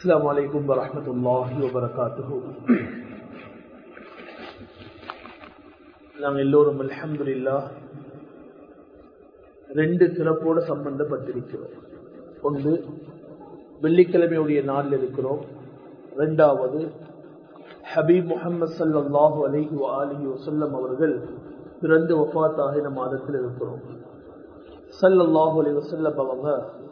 السلام عليكم ورحمة الله وبركاته நாங்கள் எல்லோரும் அல்ஹம்துலில்லா ரெண்டு சிறப்போடு சம்பந்தப்பட்டிருக்கிறோம் ஒன்று வெள்ளிக்கிழமையுடைய நாளில் இருக்கிறோம் ரெண்டாவது ஹபீப் முகமது சல்லாஹூ அலஹி அலிஹி வசல்லம் அவர்கள் பிறந்து ஒஃபாத்தாகின மாதத்தில் இருக்கிறோம் சல்லல்லாஹு அலி வசல்லம் அவங்க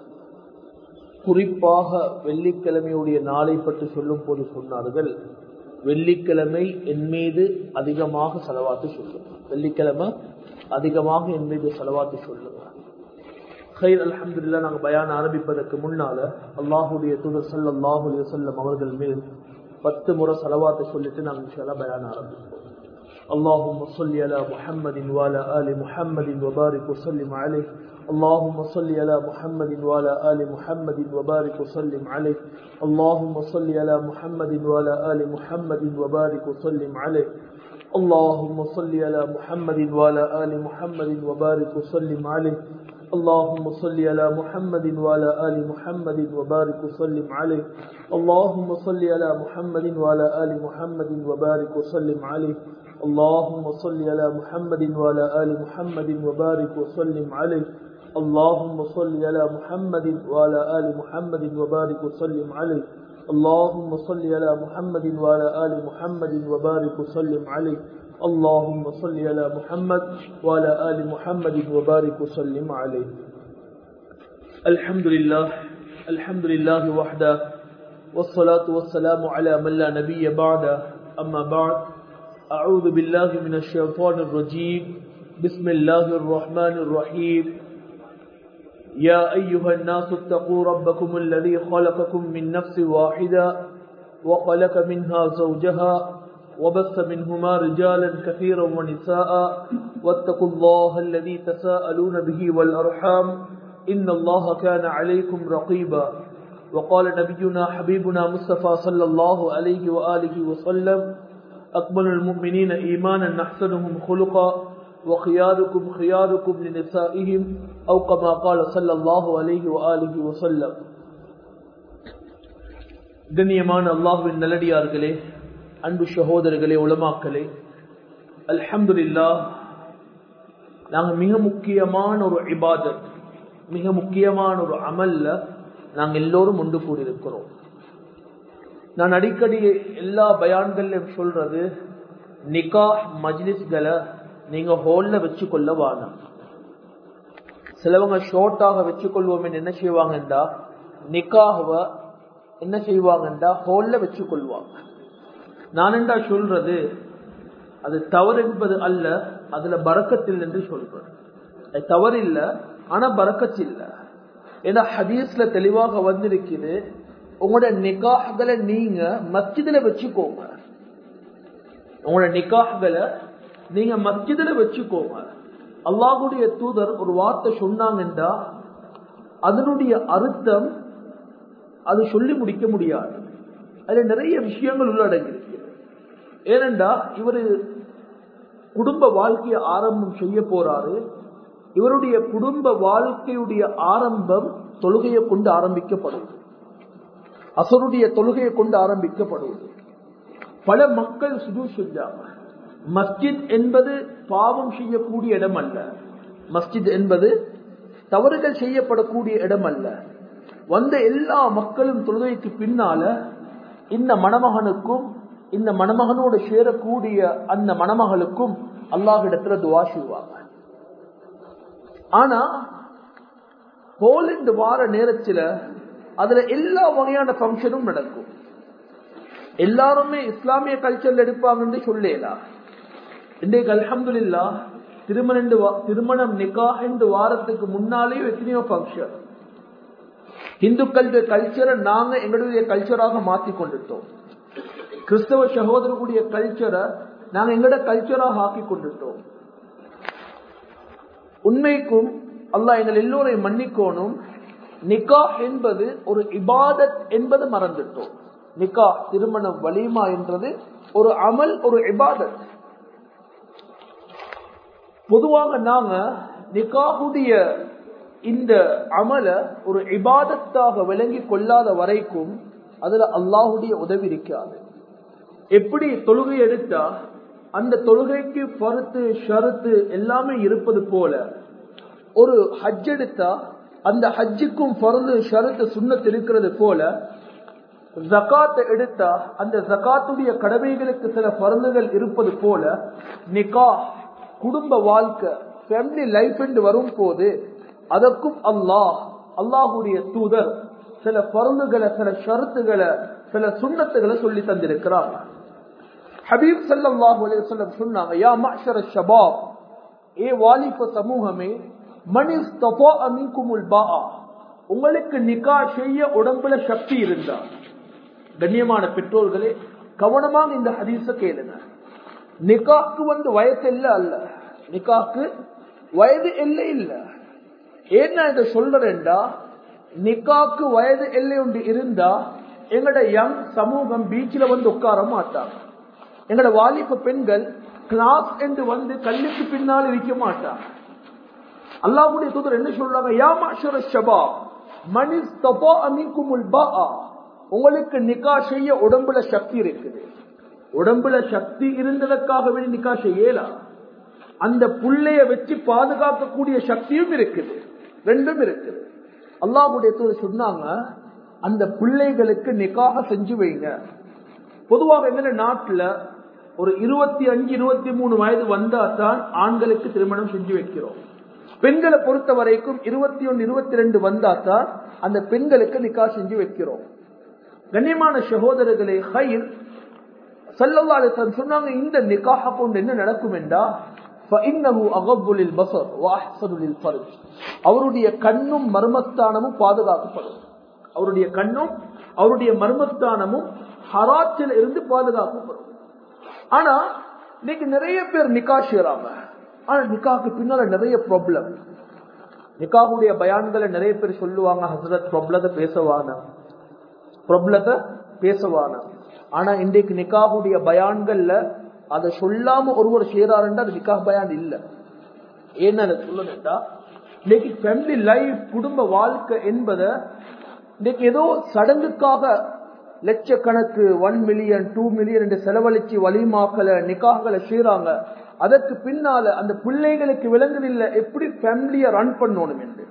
குறிப்பாக வெள்ளிக்கிழமையுடைய நாளை பற்றி சொல்லும் போது சொன்னார்கள் வெள்ளிக்கிழமை என் மீது அதிகமாக செலவாத்து சொல்லுங்க வெள்ளிக்கிழமை அதிகமாக என் மீது செலவாத்து சொல்லுங்க ஹைர் அலமதுல்லா நாங்கள் பயான் ஆரம்பிப்பதற்கு முன்னால அல்லாஹுடைய தூதர் சல்லாஹூ அலி வசல்லம் அவர்கள் மேல் பத்து முறை செலவாத்தை சொல்லிட்டு நாங்கள் இன்ஷால்லா பயான் ஆரம்பிப்போம் اللهم صل على محمد وعلى آل محمد وبارك وسلم عليه اللهم صل على محمد وعلى آل محمد وبارك وسلم عليه اللهم صل على محمد وعلى آل محمد وبارك وسلم عليه اللهم صل على محمد وعلى آل محمد وبارك وسلم عليه اللهم صل على محمد وعلى آل محمد وبارك وسلم عليه اللهم صل على محمد وعلى آل محمد وبارك وسلم عليه اللهم صل على محمد وعلى آل محمد وبارك وسلم عليه اللهم صل على محمد وعلى آل محمد وبارك وسلم عليه اللهم صل على محمد وعلى آل محمد وبارك وسلم عليه اللهم صل على محمد وعلى آل محمد وبارك وسلم عليه الحمد لله الحمد لله وحده والصلاة والسلام على من لا نبي بعده أما بعد أعوذ بالله من الشيطان الرجيم بسم الله الرحمن الرحيم يا أيها الناس اتقوا ربكم الذي خلقكم من نفس واحدة وخلق منها زوجها وبث منهما رجالا كثيرا ونساء واتقوا الله الذي تساءلون به والأرحام إن الله كان عليكم رقيبا وقال نبينا حبيبنا مصطفى صلى الله عليه وآله وسلم أكمل المؤمنين إيمانا أحسنهم خلقا وخياركم خياركم لنسائهم أو كما قال صلى الله عليه وآله وسلم கண்ணியமான அல்லாஹுவின் நல்லடியார்களே அன்பு சகோதரர்களே உலமாக்களே அல்ஹம்துலில்லா நாங்கள் மிக முக்கியமான ஒரு இபாதத் மிக முக்கியமான ஒரு அமல்ல நாங்கள் எல்லோரும் ஒன்று கூடியிருக்கிறோம் நான் அடிக்கடி எல்லா பயான்கள்லையும் சொல்றது நிகாஹ் மஜ்லிஸ்களை நீங்க ஹோல்ல வச்சு கொள்ள வானம் சிலவங்க ஷோர்ட்டாக வச்சு கொள்வோம் என்ன செய்வாங்கண்டா நிக்காஹுவ என்ன செய்வாங்கண்டா ஹோல்ல வச்சு கொள்வாங்க நான் என்றா சொல்றது அது தவறு என்பது அல்ல அதுல பறக்கத்தில் என்று சொல்றேன் அது தவறு இல்ல ஆனா பறக்கத்து இல்ல ஏன்னா ஹதீஸ்ல தெளிவாக வந்திருக்குது உங்களோட நிக்காஹ்களை நீங்க மஸ்ஜிதுல வச்சுக்கோங்க உங்களோட நிக்காஹ்களை நீங்க மஸ்ஜிதுல வச்சுக்கோங்க அல்லாஹுடைய தூதர் ஒரு வார்த்தை சொன்னாங்கன்றா அதனுடைய அர்த்தம் அது சொல்லி முடிக்க முடியாது அதுல நிறைய விஷயங்கள் உள்ளடங்கி ஏனென்றா இவரு குடும்ப வாழ்க்கையை ஆரம்பம் செய்ய போறாரு இவருடைய குடும்ப வாழ்க்கையுடைய ஆரம்பம் தொழுகையை கொண்டு ஆரம்பிக்கப்படுவது அசருடைய தொழுகையை கொண்டு ஆரம்பிக்கப்படுவது பல மக்கள் சுது செஞ்சாங்க மஸ்ஜித் என்பது பாவம் செய்யக்கூடிய இடம் அல்ல மஸ்ஜித் என்பது தவறுகள் செய்யப்படக்கூடிய இடம் அல்ல வந்த எல்லா மக்களும் தொழுகைக்கு பின்னால இந்த மணமகனுக்கும் இந்த மணமகனோடு சேரக்கூடிய அந்த மணமகளுக்கும் அல்லாஹிடத்துல துவா செய்வாங்க ஆனா ஹோல் இந்த வார நேரத்தில் அதுல எல்லா வகையான பங்கனும் நடக்கும் எல்லாருமே இஸ்லாமிய கல்ச்சர்ல எடுப்பாங்கன்னு சொல்லலாம் இன்றைக்கு அலமதுல்லா திருமணம் திருமணம் நிக்காஹ் என்று வாரத்துக்கு முன்னாலேயும் எத்தனையோ பங்கன் இந்துக்களுடைய கல்ச்சரை நாங்க எங்களுடைய கல்ச்சராக மாத்தி கொண்டுட்டோம் கிறிஸ்தவ சகோதரர்களுடைய கல்ச்சரை நாங்க எங்களோட கல்ச்சராக ஆக்கி கொண்டுட்டோம் உண்மைக்கும் அல்லாஹ் எங்கள் எல்லோரையும் மன்னிக்கோணும் நிக்கா என்பது ஒரு இபாதத் என்பது மறந்துட்டோம் நிக்கா திருமணம் வலிமா என்றது ஒரு அமல் ஒரு இபாதத் பொதுவாக நாங்க நிக்காஹுடைய இந்த அமல ஒரு இபாதத்தாக விளங்கி கொள்ளாத வரைக்கும் அதுல அல்லாஹுடைய உதவி இருக்காது எப்படி தொழுகை எடுத்தா அந்த தொழுகைக்கு பருத்து ஷருத்து எல்லாமே இருப்பது போல ஒரு ஹஜ் எடுத்தா அந்த ஹஜ்ஜுக்கும் பருது ஷருத்து சுண்ணத்து இருக்கிறது போல ஜகாத்தை எடுத்தா அந்த ஜகாத்துடைய கடமைகளுக்கு சில பருந்துகள் இருப்பது போல நிகா குடும்ப வாழ்க்கை ஃபேமிலி லைஃப் என்று வரும் போது அதற்கும் அல்லாஹ் அல்லாஹுடைய தூதர் சில பருந்துகளை சில ஷருத்துகளை சில சுண்ணத்துகளை சொல்லி தந்திருக்கிறார் ஹபீப் சல்லாஹூ அலையம் சொன்னாங்க யா மாஷர ஷபாப் ஏ வாலிப சமூகமே மனிஸ் தபோ அமிக்குமுல் பா உங்களுக்கு நிகா செய்ய உடம்புல சக்தி இருந்தா கண்ணியமான பெற்றோர்களே கவனமாக இந்த ஹதீஸ கேளுங்க நிகாக்கு வந்து வயசு இல்ல அல்ல நிகாக்கு வயது எல்லை இல்ல ஏன்னா இதை சொல்றேன்டா நிகாக்கு வயது எல்லை ஒன்று இருந்தா எங்கட யங் சமூகம் பீச்சில் வந்து உட்கார மாட்டாங்க எங்கட வாலிப பெண்கள் கிளாஸ் என்று வந்து கல்லுக்கு பின்னால் இருக்க மாட்டாங்க அல்லாஹுடைய தூதர் என்ன சொல்றாங்க யா மாஷர ஷபா மனிஸ் தபா அமிக்குமுல் பா உங்களுக்கு நிக்கா செய்ய உடம்புல சக்தி இருக்குது உடம்புல சக்தி இருந்ததற்காக வேண்டி நிக்கா செய்யலா அந்த புள்ளைய வச்சு பாதுகாக்கக்கூடிய சக்தியும் இருக்குது ரெண்டும் இருக்குது அல்லாஹுடைய தூதர் சொன்னாங்க அந்த பிள்ளைகளுக்கு நிக்காக செஞ்சு வைங்க பொதுவாக என்ன நாட்டுல ஒரு இருபத்தி அஞ்சு இருபத்தி மூணு வயது வந்தா தான் ஆண்களுக்கு திருமணம் செஞ்சு வைக்கிறோம் பெண்களை பொறுத்த வரைக்கும் இருபத்தி ஒன்னு இருபத்தி ரெண்டு வந்தா தான் அந்த பெண்களுக்கு நிக்கா செஞ்சு வைக்கிறோம் கண்ணியமான சகோதரர்களே ஹைர் சல்லல்லாஹு சொன்னாங்க இந்த நிக்காக கொண்டு என்ன நடக்கும் என்றா அவருடைய கண்ணும் மர்மஸ்தானமும் பாதுகாக்கப்படும் அவருடைய கண்ணும் அவருடைய மர்மஸ்தானமும் ஹராச்சில் இருந்து பாதுகாக்கப்படும் ஆனா இன்னைக்கு நிறைய பேர் நிக்கா செய்யறாங்க ஆனா நிக்காக்கு பின்னால நிறைய ப்ராப்ளம் நிக்காவுடைய பயான்களை நிறைய பேர் சொல்லுவாங்க ஹசரத் ப்ராப்ளத்தை பேசவான ப்ராப்ளத்தை பேசவான ஆனா இன்றைக்கு நிக்காவுடைய பயான்கள்ல அதை சொல்லாம ஒருவர் செய்யறாருன்றா அது நிக்கா பயான் இல்ல ஏன்னு அதை சொல்லணும்டா இன்னைக்கு ஃபேமிலி லைஃப் குடும்ப வாழ்க்கை என்பதை இன்னைக்கு ஏதோ சடங்குக்காக லட்சக்கணக்கு ஒன் மில்லியன் டூ மில்லியன் என்று செலவழிச்சு வலிமாக்களை நிக்காகளை செய்யறாங்க அதற்கு பின்னால அந்த பிள்ளைகளுக்கு விலங்குதில்லை எப்படி ஃபேமிலியை ரன் பண்ணணும் என்று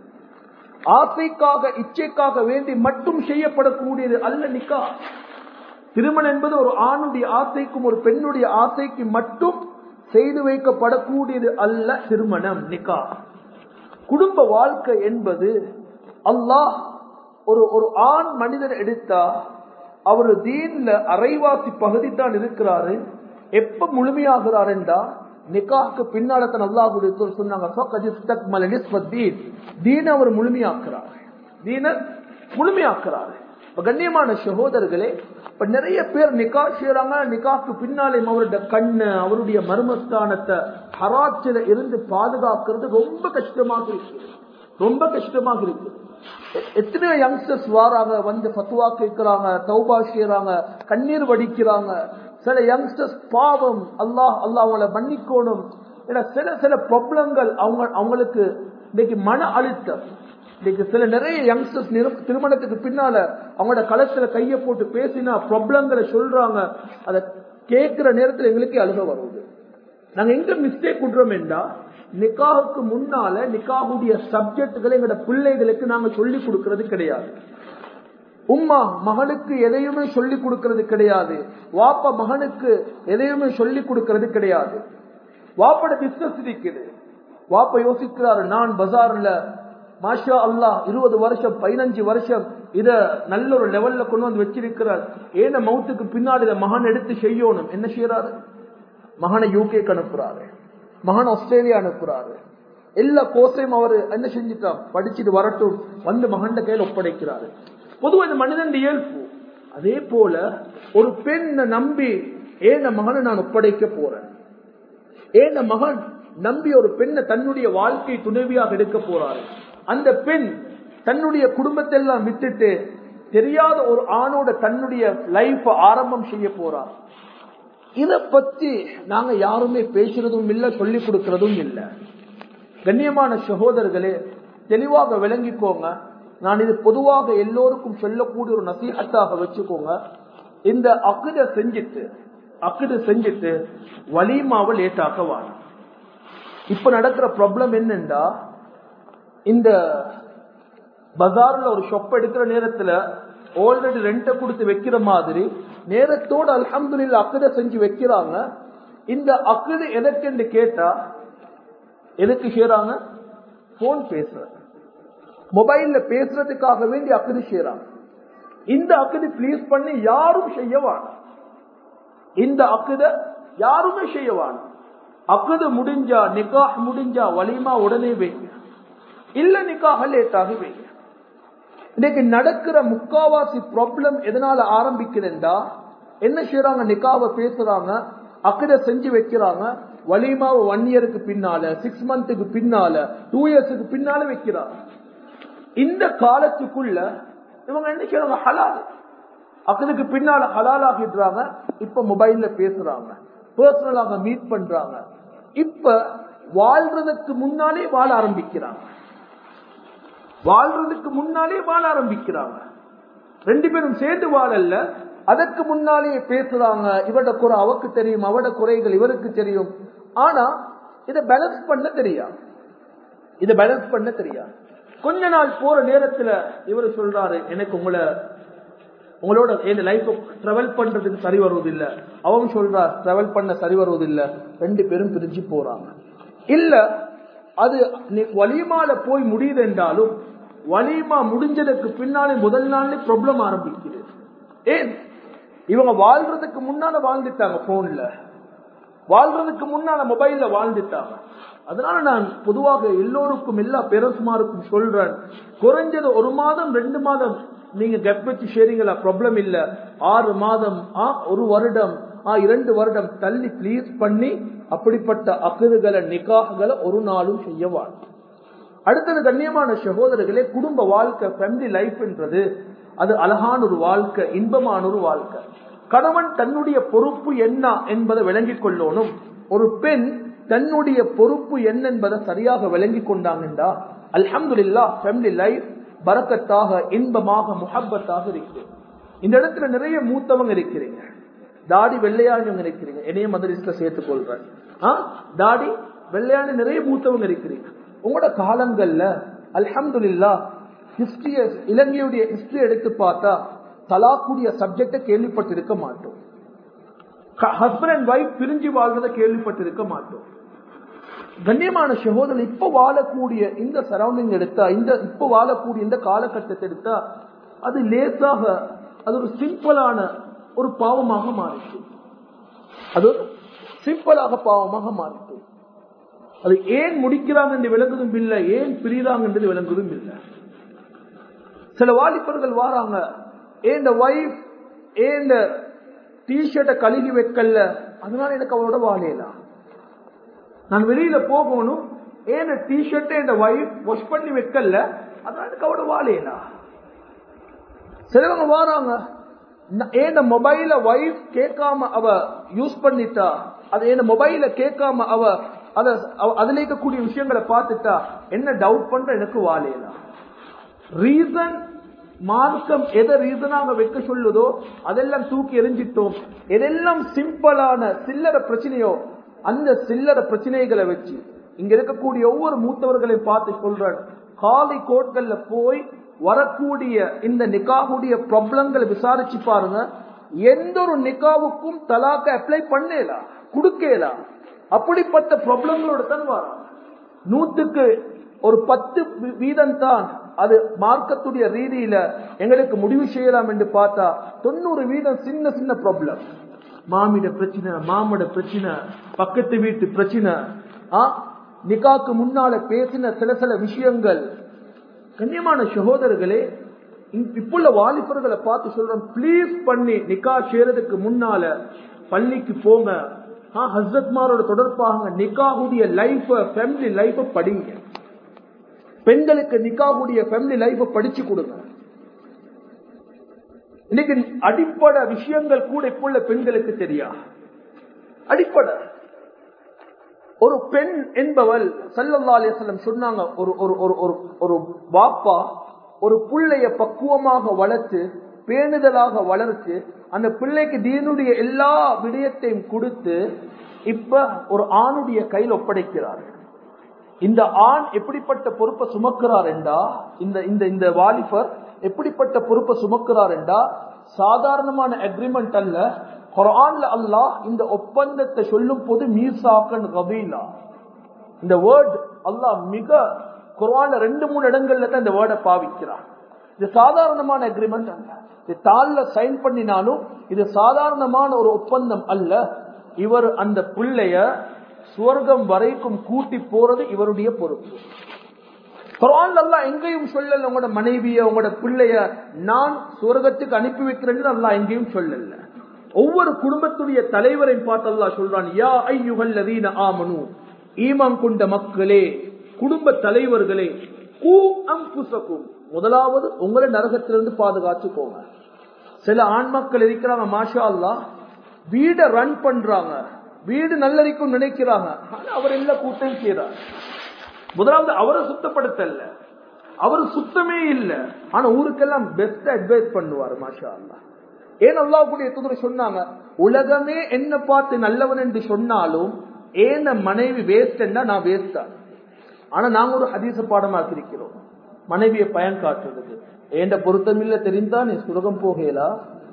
ஆசைக்காக இச்சைக்காக வேண்டி மட்டும் செய்யப்படக்கூடியது அல்ல நிக்கா திருமணம் என்பது ஒரு ஆணுடைய ஆசைக்கும் ஒரு பெண்ணுடைய ஆசைக்கு மட்டும் செய்து வைக்கப்படக்கூடியது அல்ல திருமணம் நிக்கா குடும்ப வாழ்க்கை என்பது அல்லாஹ் ஒரு ஒரு ஆண் மனிதர் எடுத்தா அவர் தீன்ல அரைவாசி பகுதி தான் இருக்கிறாரு எப்ப முழுமையாகிறார் என்றா நிக்காக்கு பின்னால தான் அல்லாஹுடைய சொன்னாங்க தீன அவர் முழுமையாக்குறார் தீன முழுமையாக்குறாரு கண்ணியமான சகோதரர்களே இப்ப நிறைய பேர் நிக்கா செய்யறாங்க நிக்காக்கு பின்னாலே அவருடைய கண்ணு அவருடைய மர்மஸ்தானத்தை ஹராச்சில இருந்து பாதுகாக்கிறது ரொம்ப கஷ்டமாக இருக்கு ரொம்ப கஷ்டமாக இருக்கு எத்தனையோ யங்ஸ்டர்ஸ் வாராங்க வந்து பத்துவா கேட்கிறாங்க தௌபா செய்யறாங்க கண்ணீர் வடிக்கிறாங்க சில யங்ஸ்டர்ஸ் பாவம் அல்லாஹ் அல்லாஹ் அவங்கள மன்னிக்கணும் ஏன்னா சில சில ப்ராப்ளங்கள் அவங்க அவங்களுக்கு இன்னைக்கு மன அழுத்தம் இன்னைக்கு சில நிறைய யங்ஸ்டர்ஸ் திருமணத்துக்கு பின்னால அவங்களோட களத்துல கைய போட்டு பேசினா ப்ராப்ளங்களை சொல்றாங்க அதை கேட்கிற நேரத்தில் எங்களுக்கே அழுக வருது நாங்க எங்க மிஸ்டேக் விடுறோம் என்றா நிக்காவுக்கு முன்னால நிக்காவுடைய சப்ஜெக்டுகளை எங்களோட பிள்ளைகளுக்கு நாங்க சொல்லி கொடுக்கறது கிடையாது உம்மா மகனுக்கு எதையுமே சொல்லி கொடுக்கறது கிடையாது வாப்பா மகனுக்கு எதையுமே சொல்லி கொடுக்கறது கிடையாது வாப்பட பிசினஸ் இருக்குது வாப்ப யோசிக்கிறாரு நான் பஜார்ல மாஷா அல்லாஹ் இருபது வருஷம் பதினஞ்சு வருஷம் இத நல்ல ஒரு லெவல்ல கொண்டு வந்து வச்சிருக்கிறார் ஏன மவுத்துக்கு பின்னாடி இதை மகன் எடுத்து செய்யணும் என்ன செய்யறாரு மகனை யூகேக்கு அனுப்புறாரு மகன் ஆஸ்திரேலியா அனுப்புறாரு எல்லா கோர்ஸையும் அவர் என்ன செஞ்சுட்டான் படிச்சுட்டு வரட்டும் வந்து மகன் கையில் ஒப்படைக்கிறாரு பொதுவாக இந்த மனிதன் இயல்பு அதே போல ஒரு பெண்ணை நம்பி ஏன மகனை நான் ஒப்படைக்க போறேன் ஏன மகன் நம்பி ஒரு பெண்ணை தன்னுடைய வாழ்க்கை துணைவியாக எடுக்க போறாரு அந்த பெண் தன்னுடைய குடும்பத்தை எல்லாம் விட்டுட்டு தெரியாத ஒரு ஆணோட தன்னுடைய லைஃப் ஆரம்பம் செய்ய போறார் இத பத்தி நாங்க யாருமே பேசுறதும் இல்ல சொல்லி கொடுக்கறதும் இல்ல கண்ணியமான சகோதரர்களே தெளிவாக விளங்கிக்கோங்க நான் இது பொதுவாக எல்லோருக்கும் சொல்லக்கூடிய ஒரு நசீகத்தாக வச்சுக்கோங்க இந்த அக்குத செஞ்சுட்டு அக்குது செஞ்சுட்டு வலிமாவை லேட்டாக்க வாங்க இப்ப நடக்கிற ப்ராப்ளம் என்னண்டா இந்த பஜார்ல ஒரு ஷொப் எடுக்கிற நேரத்துல ஆல்ரெடி ரெண்ட கொடுத்து வைக்கிற மாதிரி நேரத்தோட அல்ஹம்துலில்லாஹ் அக்குத செஞ்சு வைக்கிறாங்க இந்த அக்குது எதற்கு கேட்டா எதுக்கு செய்யறாங்க போன் பேசுற மொபைல்ல பேசுறதுக்காக வேண்டி அக்குது செய்யறாங்க இந்த அக்குது ப்ளீஸ் பண்ணி யாரும் செய்யவான இந்த அக்குத யாருமே செய்யவான அக்குது முடிஞ்சா நிக்காஹ் முடிஞ்சா வலிமா உடனே வைங்க இல்ல நிக்காக லேட்டாகி வைங்க இன்னைக்கு நடக்கிற முக்காவாசி ப்ராப்ளம் எதனால ஆரம்பிக்குதுண்டா என்ன செய்யறாங்க நிக்காவை பேசுறாங்க அக்கட செஞ்சு வைக்கிறாங்க வலிமாவை ஒன் இயருக்கு பின்னால சிக்ஸ் மந்த்துக்கு பின்னால டூ இயர்ஸுக்கு பின்னால வைக்கிறாங்க இந்த காலத்துக்குள்ள இவங்க என்ன செய்யறாங்க ஹலால் அக்கதுக்கு பின்னால ஹலால் ஆகிடுறாங்க இப்ப மொபைல்ல பேசுறாங்க பர்சனலாக மீட் பண்றாங்க இப்ப வாழ்றதுக்கு முன்னாலே வாழ ஆரம்பிக்கிறாங்க வாழ்றதுக்கு முன்னாலே வாழ ஆரம்பிக்கிறாங்க ரெண்டு பேரும் சேர்ந்து வாழல்ல அதற்கு முன்னாலே பேசுறாங்க இவட குறை அவக்கு தெரியும் அவட குறைகள் இவருக்கு தெரியும் ஆனா இதை பேலன்ஸ் பண்ண தெரியாது இதை பேலன்ஸ் பண்ண தெரியாது கொஞ்ச நாள் போற நேரத்துல இவர் சொல்றாரு எனக்கு உங்களை உங்களோட என் லைஃப் டிராவல் பண்றதுக்கு சரி வருவதில்லை அவங்க சொல்றா டிராவல் பண்ண சரி வருவதில்லை ரெண்டு பேரும் பிரிஞ்சு போறாங்க இல்ல அது வலிமால போய் முடியுது என்றாலும் வலிமா முடிஞ்சதுக்கு பின்னாலே முதல் நாள்ல ப்ராப்ளம் ஆரம்பிக்குது ஏன் இவங்க வாழ்றதுக்கு முன்னால வாழ்ந்துட்டாங்க போன்ல வாழ்றதுக்கு முன்னால மொபைல்ல வாழ்ந்துட்டாங்க அதனால நான் பொதுவாக எல்லோருக்கும் எல்லா பேரண்ட்ஸ்மாருக்கும் சொல்றேன் குறைஞ்சது ஒரு மாதம் ரெண்டு மாதம் நீங்க கெப் வச்சு ஷேரிங்களா ப்ராப்ளம் இல்ல ஆறு மாதம் ஆ ஒரு வருடம் ஆ இரண்டு வருடம் தள்ளி ப்ளீஸ் பண்ணி அப்படிப்பட்ட அக்குதுகளை நிக்காகளை ஒரு நாளும் செய்யவான் அடுத்தது கண்ணியமான சகோதரர்களே குடும்ப வாழ்க்கை ஃபேமிலி லைஃப்ன்றது அது அழகான ஒரு வாழ்க்கை இன்பமான ஒரு வாழ்க்கை கணவன் தன்னுடைய பொறுப்பு என்ன என்பதை விளங்கிக் கொள்ளணும் ஒரு பெண் தன்னுடைய பொறுப்பு என்ன என்பதை சரியாக விளங்கி கொண்டாங்கண்டா அல்ஹம்துலில்லா ஃபேமிலி லைஃப் பறக்கத்தாக இன்பமாக முஹப்பத்தாக இருக்கு இந்த இடத்துல நிறைய மூத்தவங்க இருக்கிறீங்க தாடி வெள்ளையானவங்க இருக்கிறீங்க என்னைய மதரிஸ்ல சேர்த்துக் கொள்றேன் தாடி வெள்ளையான நிறைய மூத்தவங்க இருக்கிறீங்க உங்களோட காலங்கள்ல அல்ஹம்துலில்லா ஹிஸ்டரிய இலங்கையுடைய ஹிஸ்டரி எடுத்து பார்த்தா தலாக்குடைய சப்ஜெக்ட கேள்விப்பட்டிருக்க மாட்டோம் ஹஸ்பண்ட் அண்ட் ஒய்ஃப் பிரிஞ்சு வாழ்றத கேள்விப்பட்டிருக்க மாட்டோம் கண்ணியமான சகோதரன் இப்ப வாழக்கூடிய இந்த சரௌண்டிங் எடுத்தா இந்த இப்ப வாழக்கூடிய இந்த காலகட்டத்தை எடுத்தா அது லேசாக அது ஒரு சிம்பிளான ஒரு பாவமாக மாறிச்சு அது சிம்பிளாக பாவமாக மாறிச்சு அது ஏன் முடிக்கிறாங்க என்று விளங்குதும் இல்லை ஏன் பிரிகிறாங்க என்று விளங்குதும் இல்லை சில வாலிபர்கள் வாராங்க ஏன் ஒய்ஃப் ஏன் டிஷர்ட்டை கழுகி வைக்கல அதனால எனக்கு அவளோட வாழையலாம் நான் வெளியில போகணும் ஏன் டிஷர்ட் என் ஒய்ஃப் வாஷ் பண்ணி வைக்கல அதனால எனக்கு அவளோட வாழையலாம் சிலவங்க வாராங்க ஏன் மொபைல ஒய்ஃப் கேட்காம அவ யூஸ் பண்ணிட்டா அது என்ன மொபைல கேட்காம அவ அத அதுல இருக்கக்கூடிய விஷயங்களை பார்த்துட்டா என்ன டவுட் பண்ற எனக்கு வாழையலாம் ரீசன் மார்க்கம் எதை ரீசனாக வைக்க சொல்லுதோ அதெல்லாம் தூக்கி எரிஞ்சிட்டோம் எதெல்லாம் சிம்பிளான சில்லற பிரச்சனையோ அந்த சில்லற பிரச்சனைகளை வச்சு இங்க இருக்கக்கூடிய ஒவ்வொரு மூத்தவர்களையும் பார்த்து சொல்றேன் காலி கோட்கள்ல போய் வரக்கூடிய இந்த நிக்காவுடைய ப்ராப்ளங்களை விசாரிச்சு பாருங்க எந்த ஒரு நிக்காவுக்கும் தலாக்க அப்ளை பண்ணலாம் கொடுக்கலாம் அப்படிப்பட்ட ப்ராப்ளங்களோட தான் வராங்க நூத்துக்கு ஒரு பத்து வீதம் தான் அது மார்க்கத்துடைய ரீதியில எங்களுக்கு முடிவு செய்யலாம் என்று பார்த்தா தொண்ணூறு வீதம் சின்ன சின்ன ப்ராப்ளம் மாமிட பிரச்சனை மாமட பிரச்சனை பக்கத்து வீட்டு பிரச்சனை ஆ நிகாக்கு முன்னால பேசின சில சில விஷயங்கள் கண்ணியமான சகோதரர்களே இப்புள்ள வாலிபர்களை பார்த்து சொல்றோம் ப்ளீஸ் பண்ணி நிக்கா செய்யறதுக்கு முன்னால பள்ளிக்கு போங்க ஹஸ்ரத்மாரோட தொடர்பாக நிக்காவுடைய லைஃப் ஃபேமிலி லைஃப் படிங்க பெண்களுக்கு நிக்காவுடைய ஃபேமிலி லைஃப் படிச்சு கொடுங்க இன்னைக்கு அடிப்படை விஷயங்கள் கூட இப்ப உள்ள பெண்களுக்கு தெரியா அடிப்படை ஒரு பெண் என்பவள் சல்லல்லா அலிஸ்லம் சொன்னாங்க ஒரு ஒரு ஒரு ஒரு ஒரு பாப்பா ஒரு புள்ளைய பக்குவமாக வளர்த்து பேணுதலாக வளர்த்து அந்த பிள்ளைக்கு தீனுடைய எல்லா விடயத்தையும் கொடுத்து இப்ப ஒரு ஆணுடைய கையில் ஒப்படைக்கிறார் இந்த ஆண் எப்படிப்பட்ட பொறுப்பை சுமக்கிறார் என்றா இந்த இந்த இந்த வாலிபர் எப்படிப்பட்ட பொறுப்பை சுமக்கிறார் என்றா சாதாரணமான அக்ரிமெண்ட் அல்ல குரான்ல அல்லாஹ் இந்த ஒப்பந்தத்தை சொல்லும் போது மீசாக்கன் கபீலா இந்த வேர்ட் அல்லாஹ் மிக குரான்ல ரெண்டு மூணு இடங்கள்ல தான் இந்த வேர்டை பாவிக்கிறான் இது சாதாரணமான அக்ரிமெண்ட் அல்ல இது தாள்ல சைன் பண்ணினாலும் இது சாதாரணமான ஒரு ஒப்பந்தம் அல்ல இவர் அந்த பிள்ளைய சுவர்க்கம் வரைக்கும் கூட்டி போறது இவருடைய பொறுப்பு குரான் அல்லாஹ் எங்கேயும் சொல்லல உங்களோட மனைவிய உங்களோட பிள்ளைய நான் சுவர்க்கத்துக்கு அனுப்பி வைக்கிறேன்னு அல்லாஹ் எங்கேயும் சொல்லல ஒவ்வொரு குடும்பத்துடைய தலைவரை பார்த்து அல்லாஹ் சொல்றான் யா ஐயுகல் லதீன ஆமனு ஈமான் கொண்ட மக்களே குடும்ப தலைவர்களே கூ அம்புசக்கும் முதலாவது உங்களை நரகத்திலிருந்து பாதுகாத்துக்கோங்க சில ஆண் மக்கள் இருக்கிறாங்க மாஷா அல்லா வீட ரன் பண்றாங்க வீடு நல்லரிக்கும் நினைக்கிறாங்க ஆனா அவர் எல்லா கூட்டம் செய்யறார் முதலாவது அவரை சுத்தப்படுத்தல அவர் சுத்தமே இல்ல ஆனா ஊருக்கெல்லாம் பெஸ்ட் அட்வைஸ் பண்ணுவார் மாஷா அல்லா ஏன் அல்லாஹ்வுடைய தூதர் சொன்னாங்க உலகமே என்ன பார்த்து நல்லவன் என்று சொன்னாலும் ஏன் மனைவி வேஸ்ட் நான் வேஸ்டா ஆனா நாங்க ஒரு ஹதீச பாடமாக்கி இருக்கிறோம் மனைவியை பயன் காட்டுறதுக்கு ஏண்ட பொருத்தமில்ல தெரிந்தா நீ சுலகம் போகலா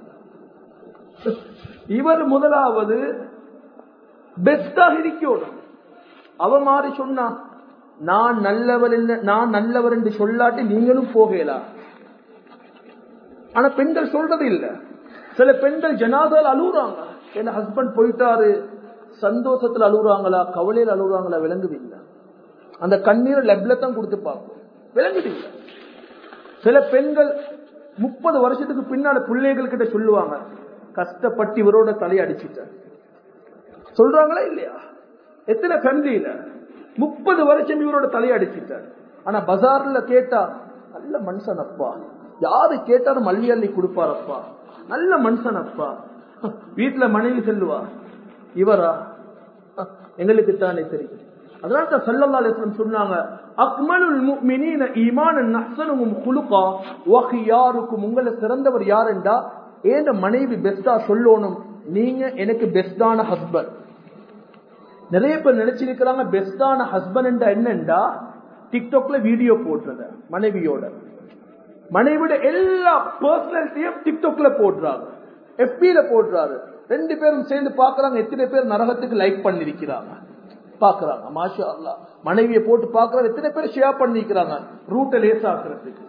இவர் முதலாவது பெஸ்டாக இருக்கணும் அவ மாறி சொன்னா நான் நல்லவர் இல்ல நான் நல்லவர் என்று சொல்லாட்டி நீங்களும் போகலா ஆனா பெண்கள் சொல்றது இல்ல சில பெண்கள் ஜனாதால் அழுகுறாங்க என் ஹஸ்பண்ட் போயிட்டாரு சந்தோஷத்துல அழுகுறாங்களா கவலையில் அழுகுறாங்களா விளங்குதில்லை அந்த கண்ணீரை லெப்ல தான் கொடுத்து பார்ப்போம் விளங்குதில்ல சில பெண்கள் முப்பது வருஷத்துக்கு பின்னால பிள்ளைகள் கிட்ட சொல்லுவாங்க கஷ்டப்பட்டு இவரோட தலையை அடிச்சுட்டார் சொல்றாங்களா இல்லையா எத்தனை ஃபேமிலியில முப்பது வருஷம் இவரோட தலையை அடிச்சுட்டார் ஆனா பஜார்ல கேட்டா நல்ல மனுஷன் அப்பா யாரு கேட்டாலும் மல்லி அள்ளி கொடுப்பாரப்பா நல்ல மனுஷன் அப்பா வீட்டுல மனைவி செல்லுவா இவரா எங்களுக்கு தானே தெரியும் அதனால தான் சல்லல்லா அலிஸ்லம் சொன்னாங்க அக்மலுல் முஃமினீன ஈமானன் அஹ்சனுஹும் குலுகா வ கியாருக்கும் உங்கள சிறந்தவர் யார் என்றா ஏன மனைவி பெஸ்டா சொல்லணும் நீங்க எனக்கு பெஸ்டான ஹஸ்பண்ட் நிறைய பேர் நினைச்சிருக்கிறாங்க பெஸ்டான ஹஸ்பண்ட் என்றா என்னண்டா டிக்டாக்ல வீடியோ போடுறத மனைவியோட மனைவியோட எல்லா பர்சனாலிட்டியும் டிக்டாக்ல போடுறாங்க எஃபில போடுறாரு ரெண்டு பேரும் சேர்ந்து பாக்குறாங்க எத்தனை பேர் நரகத்துக்கு லைக் பண்ணிருக்கிறாங்க பாக்குறாங்க மாஷா அல்லா மனைவியை போட்டு பாக்குறாங்க எத்தனை பேர் ஷேர் பண்ணிக்கிறாங்க ரூட்டை லேசாக்குறதுக்கு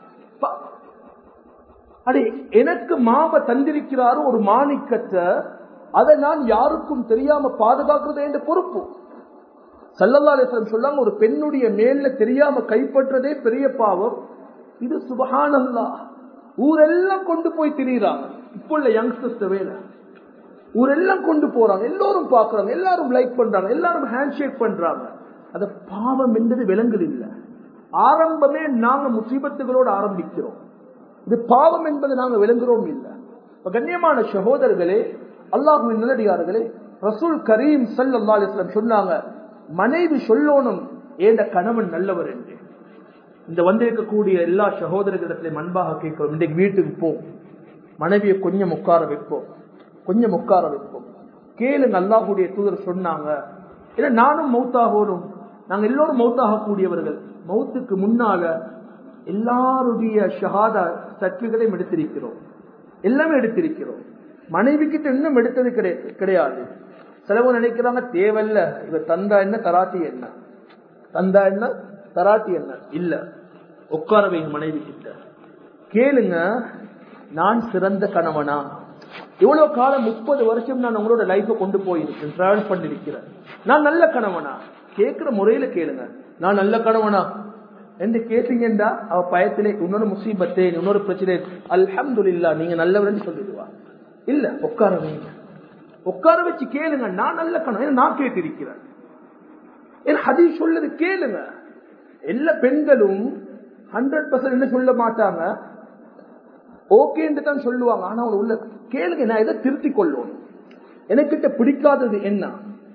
அடி எனக்கு மாவ தந்திருக்கிறாரு ஒரு மாணிக்கத்தை அதை நான் யாருக்கும் தெரியாம பாதுகாக்கிறது என்ற பொறுப்பு சல்லல்லாசன் சொல்லாங்க ஒரு பெண்ணுடைய மேல தெரியாம கைப்பற்றதே பெரிய பாவம் இது சுபஹானல்லா ஊரெல்லாம் கொண்டு போய் திரியிறாங்க இப்போ உள்ள யங்ஸ்டர்ஸ் வேலை ஊரெல்லாம் கொண்டு போறாங்க எல்லாரும் பாக்குறாங்க எல்லாரும் லைக் பண்றாங்க எல்லாரும் ஹேண்ட் ஷேக் பண்றாங்க அத பாவம் என்பது விலங்குது இல்ல ஆரம்பமே நாங்க முசீபத்துகளோடு ஆரம்பிக்கிறோம் இது பாவம் என்பது நாங்க விளங்குறோம் இல்ல கண்ணியமான சகோதரர்களே அல்லாஹுவின் நிலடியார்களே ரசூல் கரீம் சல்லா அலிஸ்லாம் சொன்னாங்க மனைவி சொல்லணும் ஏண்ட கணவன் நல்லவர் என்று இந்த வந்திருக்கக்கூடிய எல்லா சகோதரர்களிடத்திலையும் அன்பாக கேட்கிறோம் இன்றைக்கு வீட்டுக்கு போ மனைவியை கொஞ்சம் உட்கார வைப்போம் கொஞ்சம் உட்கார வைப்போம் கேளுங்க அல்லாஹுடைய தூதர் சொன்னாங்க ஏன்னா நானும் மௌத்தாகணும் நாங்க எல்லோரும் மௌத்தாக கூடியவர்கள் மௌத்துக்கு முன்னால எல்லாருடைய ஷஹாதா சர்டிபிகேட்டையும் எடுத்திருக்கிறோம் எல்லாமே எடுத்திருக்கிறோம் மனைவி கிட்ட இன்னும் எடுத்தது கிடையாது சிலவங்க நினைக்கிறாங்க தேவையில்ல இவ தந்தா என்ன தராட்டி என்ன தந்தா என்ன தராட்டி என்ன இல்ல உட்கார வைங்க மனைவி கிட்ட கேளுங்க நான் சிறந்த கணவனா இவ்வளவு காலம் முப்பது வருஷம் நான் உங்களோட லைஃப கொண்டு போயிருக்கேன் டிராவல் பண்ணிருக்கிறேன் நான் நல்ல கணவனா கேட்கிற முறையில கேளுங்க நான் நல்ல கணவனா என்று கேட்டீங்கடா அவ பயத்திலே இன்னொரு முசீபத்தே இன்னொரு பிரச்சனை அல்ஹம்து இல்லா நீங்க நல்லவர்னு சொல்லிடுவா இல்ல உட்கார வைங்க உட்கார வச்சு கேளுங்க நான் நல்ல கணவன் நான் கேட்டிருக்கிறேன் என் ஹதீஸ் சொல்லது கேளுங்க எல்லா பெண்களும் ஹண்ட்ரட் பர்சன்ட் என்ன சொல்ல மாட்டாங்க ஓகேன்னு தான் சொல்லுவாங்க ஆனா அவங்க உள்ள கேளுங்க நான் எதை திருத்திக் கொள்ளும் எனக்கிட்ட பிடிக்காதது என்ன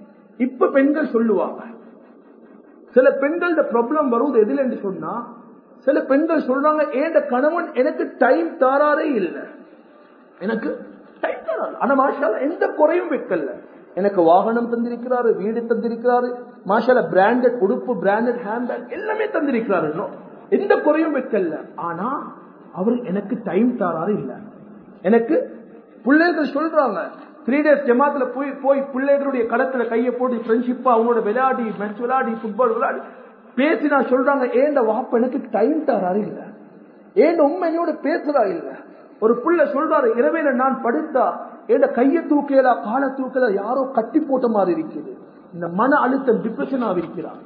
இப்ப பெண்கள் சொல்லுவாங்க சில பெண்களோட ப்ராப்ளம் வருவது எதில் என்று சொன்னா சில பெண்கள் சொல்றாங்க ஏண்ட கணவன் எனக்கு டைம் தாராரே இல்லை எனக்கு டைம் தாராரு ஆனா மாஷால எந்த குறையும் வைக்கல எனக்கு வாகனம் தந்திருக்கிறாரு வீடு தந்திருக்கிறாரு மாஷால பிராண்டட் உடுப்பு பிராண்டட் ஹேண்ட்பேக் எல்லாமே தந்திருக்கிறாரு இன்னும் எந்த குறையும் வைக்கல ஆனா அவர் எனக்கு டைம் தாராரு இல்ல எனக்கு பிள்ளைகள் சொல்றாங்க த்ரீ டேஸ் ஜமாத்துல போய் போய் பிள்ளைகளுடைய களத்துல கையை போட்டு ஃப்ரெண்ட்ஷிப்பா அவங்களோட விளையாடி மேட்ச் விளையாடி ஃபுட்பால் விளையாடி பேசி நான் சொல்றாங்க ஏண்ட வாப்ப எனக்கு டைம் தாராரு இல்ல ஏண்ட உண்மை என்னோட பேசுறா இல்ல ஒரு புள்ள சொல்றாரு இரவையில நான் படுத்தா ஏண்ட கையை தூக்கலா காலை தூக்கல யாரோ கட்டி போட்ட மாதிரி இருக்குது இந்த மன அழுத்தம் டிப்ரெஷன் இருக்கிறார்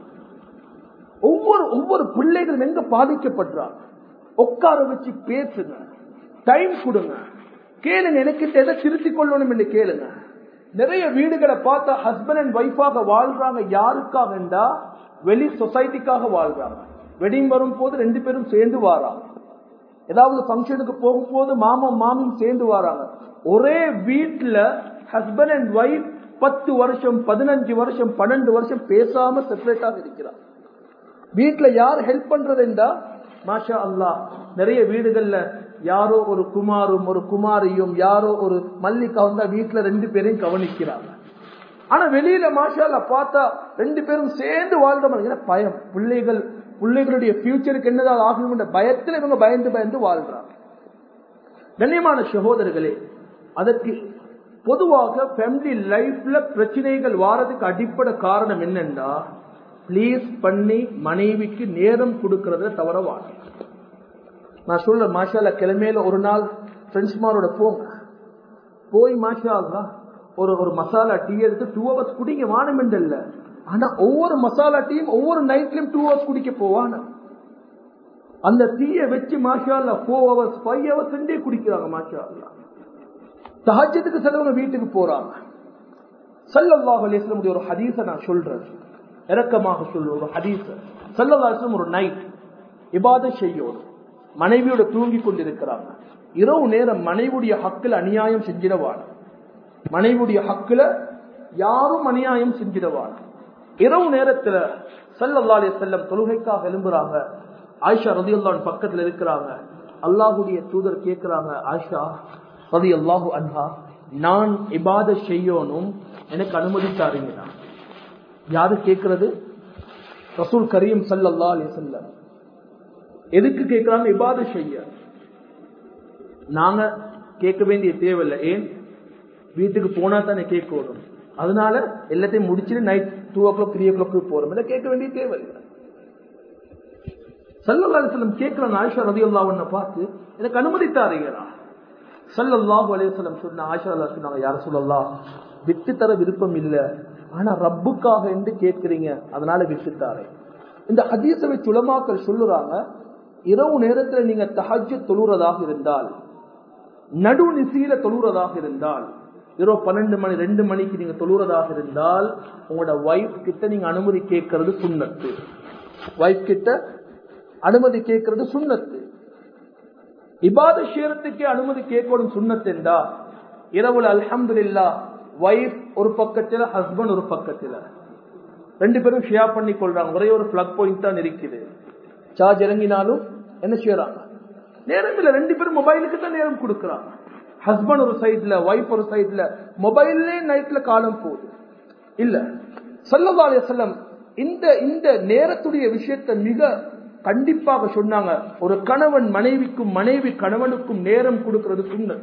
ஒவ்வொரு ஒவ்வொரு பிள்ளைகளும் எங்க பாதிக்கப்படுறாங்க உட்கார வச்சு பேசுங்க டைம் கொடுங்க கேளுங்க எனக்கு எதை திருத்திக் கொள்ளணும் என்று கேளுங்க நிறைய வீடுகளை பார்த்தா ஹஸ்பண்ட் அண்ட் ஒய்ஃபாக வாழ்றாங்க யாருக்காகண்டா வெளி சொசைட்டிக்காக வாழ்றாங்க வெட்டிங் வரும் போது ரெண்டு பேரும் சேர்ந்து வாராங்க ஏதாவது ஃபங்க்ஷனுக்கு போகும்போது மாமன் மாமியும் சேர்ந்து வராங்க ஒரே வீட்டுல ஹஸ்பண்ட் அண்ட் ஒய்ஃப் பத்து வருஷம் பதினஞ்சு வருஷம் பன்னெண்டு வருஷம் பேசாம செப்பரேட்டாக இருக்கிறார் வீட்டுல யார் ஹெல்ப் பண்றதுண்டா மாஷா அல்லா நிறைய வீடுகள்ல யாரோ ஒரு குமாரும் ஒரு குமாரியும் யாரோ ஒரு மல்லிகா வந்தா வீட்டுல ரெண்டு பேரையும் கவனிக்கிறாங்க ஆனா வெளியில மாஷால பார்த்தா ரெண்டு பேரும் சேர்ந்து வாழ்ற பயம் பிள்ளைகள் பிள்ளைகளுடைய ஃபியூச்சருக்கு என்னதான் ஆகும் பயத்தில் இவங்க பயந்து பயந்து வாழ்றாங்க கண்ணியமான சகோதரர்களே அதற்கு பொதுவாக ஃபேமிலி லைஃப்ல பிரச்சனைகள் வாரதுக்கு அடிப்படை காரணம் என்னன்னா பிளீஸ் பண்ணி மனைவிக்கு நேரம் கொடுக்கறத தவற வாழ நான் சொல்ல மாஷால கிழமையில ஒரு நாள் ஃப்ரெண்ட்ஸ்மாரோட போங்க போய் மாஷா ஒரு ஒரு மசாலா டீ எடுத்து டூ ஹவர்ஸ் குடிங்க வானம் இல்ல ஆனா ஒவ்வொரு மசாலா டீயும் ஒவ்வொரு நைட்லயும் டூ ஹவர்ஸ் குடிக்க போவான அந்த டீயை வச்சு மாஷா ஃபோர் ஹவர்ஸ் ஃபைவ் ஹவர்ஸ் ரெண்டே குடிக்கிறாங்க மாஷா தஹஜத்துக்கு சிலவங்க வீட்டுக்கு போறாங்க சல்லல்லாஹு அலிஸ்லமுடைய ஒரு ஹதீஸ நான் சொல்றேன் இறக்கமாக சொல்ற ஒரு ஹதீஸ சல்லல்லாஹு ஒரு நைட் இபாத செய்யோடு மனைவியோட தூங்கி கொண்டிருக்கிறாங்க இரவு நேரம் மனைவியுடைய ஹக்கில் அநியாயம் செஞ்சிடவான் மனைவியுடைய ஹக்குல யாரும் அநியாயம் செஞ்சிடவான் இரவு நேரத்துல சல்லல்லா அலி செல்லம் தொழுகைக்காக எழும்புறாங்க ஆயிஷா ரதி அல்லான் பக்கத்துல இருக்கிறாங்க அல்லாஹுடைய தூதர் கேட்கிறாங்க ஆயிஷா ரதி அல்லாஹு அன்ஹா நான் இபாத செய்யணும் எனக்கு அனுமதித்தாருங்க யாரு கேட்கிறது ரசூல் கரீம் சல்லல்லா அலி செல்லம் எதுக்கு கேட்கிறாங்க இபாத செய்ய நாங்க கேட்க வேண்டிய தேவையில்லை ஏன் வீட்டுக்கு போனா தானே கேட்கணும் அதனால எல்லாத்தையும் முடிச்சுட்டு night two o'clock three o'clock போறோம் இதை கேட்க வேண்டிய தேவையில்லை சல்லல்லா அலிஸ்லம் கேட்கிற ஆயிஷா ரதி அல்லாவண்ண பார்த்து எனக்கு அனுமதித்தாருங்களா சல்லல்லாஹு அலையம் சொன்ன ஆயிஷா அல்லா சொன்னாங்க யார சொல்லலாம் விட்டு தர விருப்பம் இல்லை ஆனா ரப்புக்காக என்று கேட்கிறீங்க அதனால விட்டுத்தாரே இந்த ஹதீச வச்சு உலமாக்கள் சொல்லுறாங்க இரவு நேரத்துல நீங்க தஹஜ் தொழுறதாக இருந்தால் நடு நிசீல தொழுறதாக இருந்தால் இரவு பன்னெண்டு மணி ரெண்டு மணிக்கு நீங்க தொழுறதாக இருந்தால் உங்களோட ஒய்ஃப் கிட்ட நீங்க அனுமதி கேட்கறது சுண்ணத்து ஒய்ஃப் கிட்ட அனுமதி கேட்கறது சுண்ணத்து இபாத ஷேரத்துக்கே அனுமதி கேட்கணும் சுண்ணத்து என்றா இரவுல அல்ஹம்துல்லா ஒய்ஃப் ஒரு பக்கத்துல ஹஸ்பண்ட் ஒரு பக்கத்துல ரெண்டு பேரும் ஷேர் பண்ணி கொள்றாங்க ஒரே ஒரு பிளக் பாயிண்ட் தான் இருக்குது சார்ஜ் இறங்கினாலும் என்ன செய்யறாங்க நேரம் இல்ல ரெண்டு பேரும் மொபைலுக்கு தான் நேரம் கொடுக்கறாங்க ஹஸ்பண்ட் ஒரு சைட்ல ஒய்ஃப் ஒரு சைட்ல மொபைல்லே நைட்ல காலம் போகுது இல்ல சல்லல்லா செல்லம் இந்த இந்த நேரத்துடைய விஷயத்தை மிக கண்டிப்பாக சொன்னாங்க ஒரு கணவன் மனைவிக்கும் மனைவி கணவனுக்கும் நேரம் கொடுக்கிறது சுண்ணத்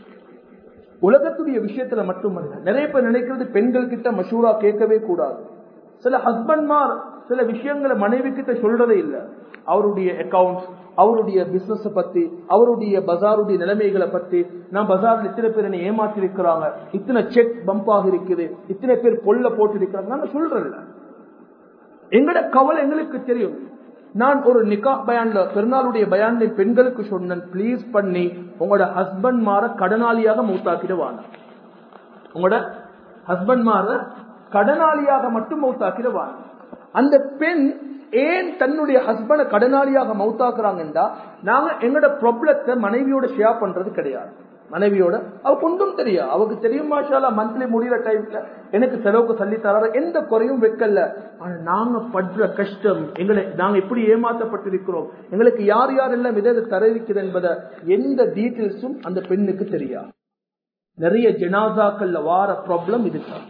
உலகத்துடைய விஷயத்துல மட்டுமல்ல நிறைய பேர் நினைக்கிறது பெண்கள் கிட்ட மஷூரா கேட்கவே கூடாது சில ஹஸ்பண்ட்மார் சில விஷயங்களை மனைவி கிட்ட சொல்றதே இல்லை அவருடைய அக்கவுண்ட்ஸ் அவருடைய பிசினஸ் பத்தி அவருடைய பஜாருடைய நிலைமைகளை பத்தி நான் பஜார்ல இத்தனை பேர் என்ன ஏமாத்தி இருக்கிறாங்க இத்தனை செக் பம்ப் ஆகி இருக்குது இத்தனை பேர் பொல்ல போட்டு இருக்கிறாங்க நாங்க சொல்றல எங்கட கவலை எங்களுக்கு தெரியும் நான் ஒரு நிக்கா பயான்ல பெருநாளுடைய பயான்ல பெண்களுக்கு சொன்னேன் ப்ளீஸ் பண்ணி உங்களோட ஹஸ்பண்ட் மாற கடனாளியாக மௌத்தாக்கிடுவாங்க உங்களோட ஹஸ்பண்ட் மாற கடனாளியாக மட்டும் மௌத்தாக்கிடுவாங்க அந்த பெண் ஏன் தன்னுடைய ஹஸ்பண்ட கடனாளியாக மௌத்தாக்குறாங்கன்றா நாங்க எங்களோட ப்ராப்ளத்தை மனைவியோட ஷேர் பண்றது கிடையாது மனைவியோட அவக்கு ஒன்றும் தெரியா அவக்கு தெரியும் மாஷாலா மந்த்லி முடிகிற டைம்ல எனக்கு செலவுக்கு சொல்லி தராத எந்த குறையும் வைக்கல ஆனா நாங்க படுற கஷ்டம் எங்களை நாங்க எப்படி ஏமாற்றப்பட்டிருக்கிறோம் எங்களுக்கு யார் யார் எல்லாம் இதை தர இருக்கிறது என்பதை எந்த டீட்டெயில்ஸும் அந்த பெண்ணுக்கு தெரியா நிறைய ஜனாதாக்கள்ல வார ப்ராப்ளம் இதுதான்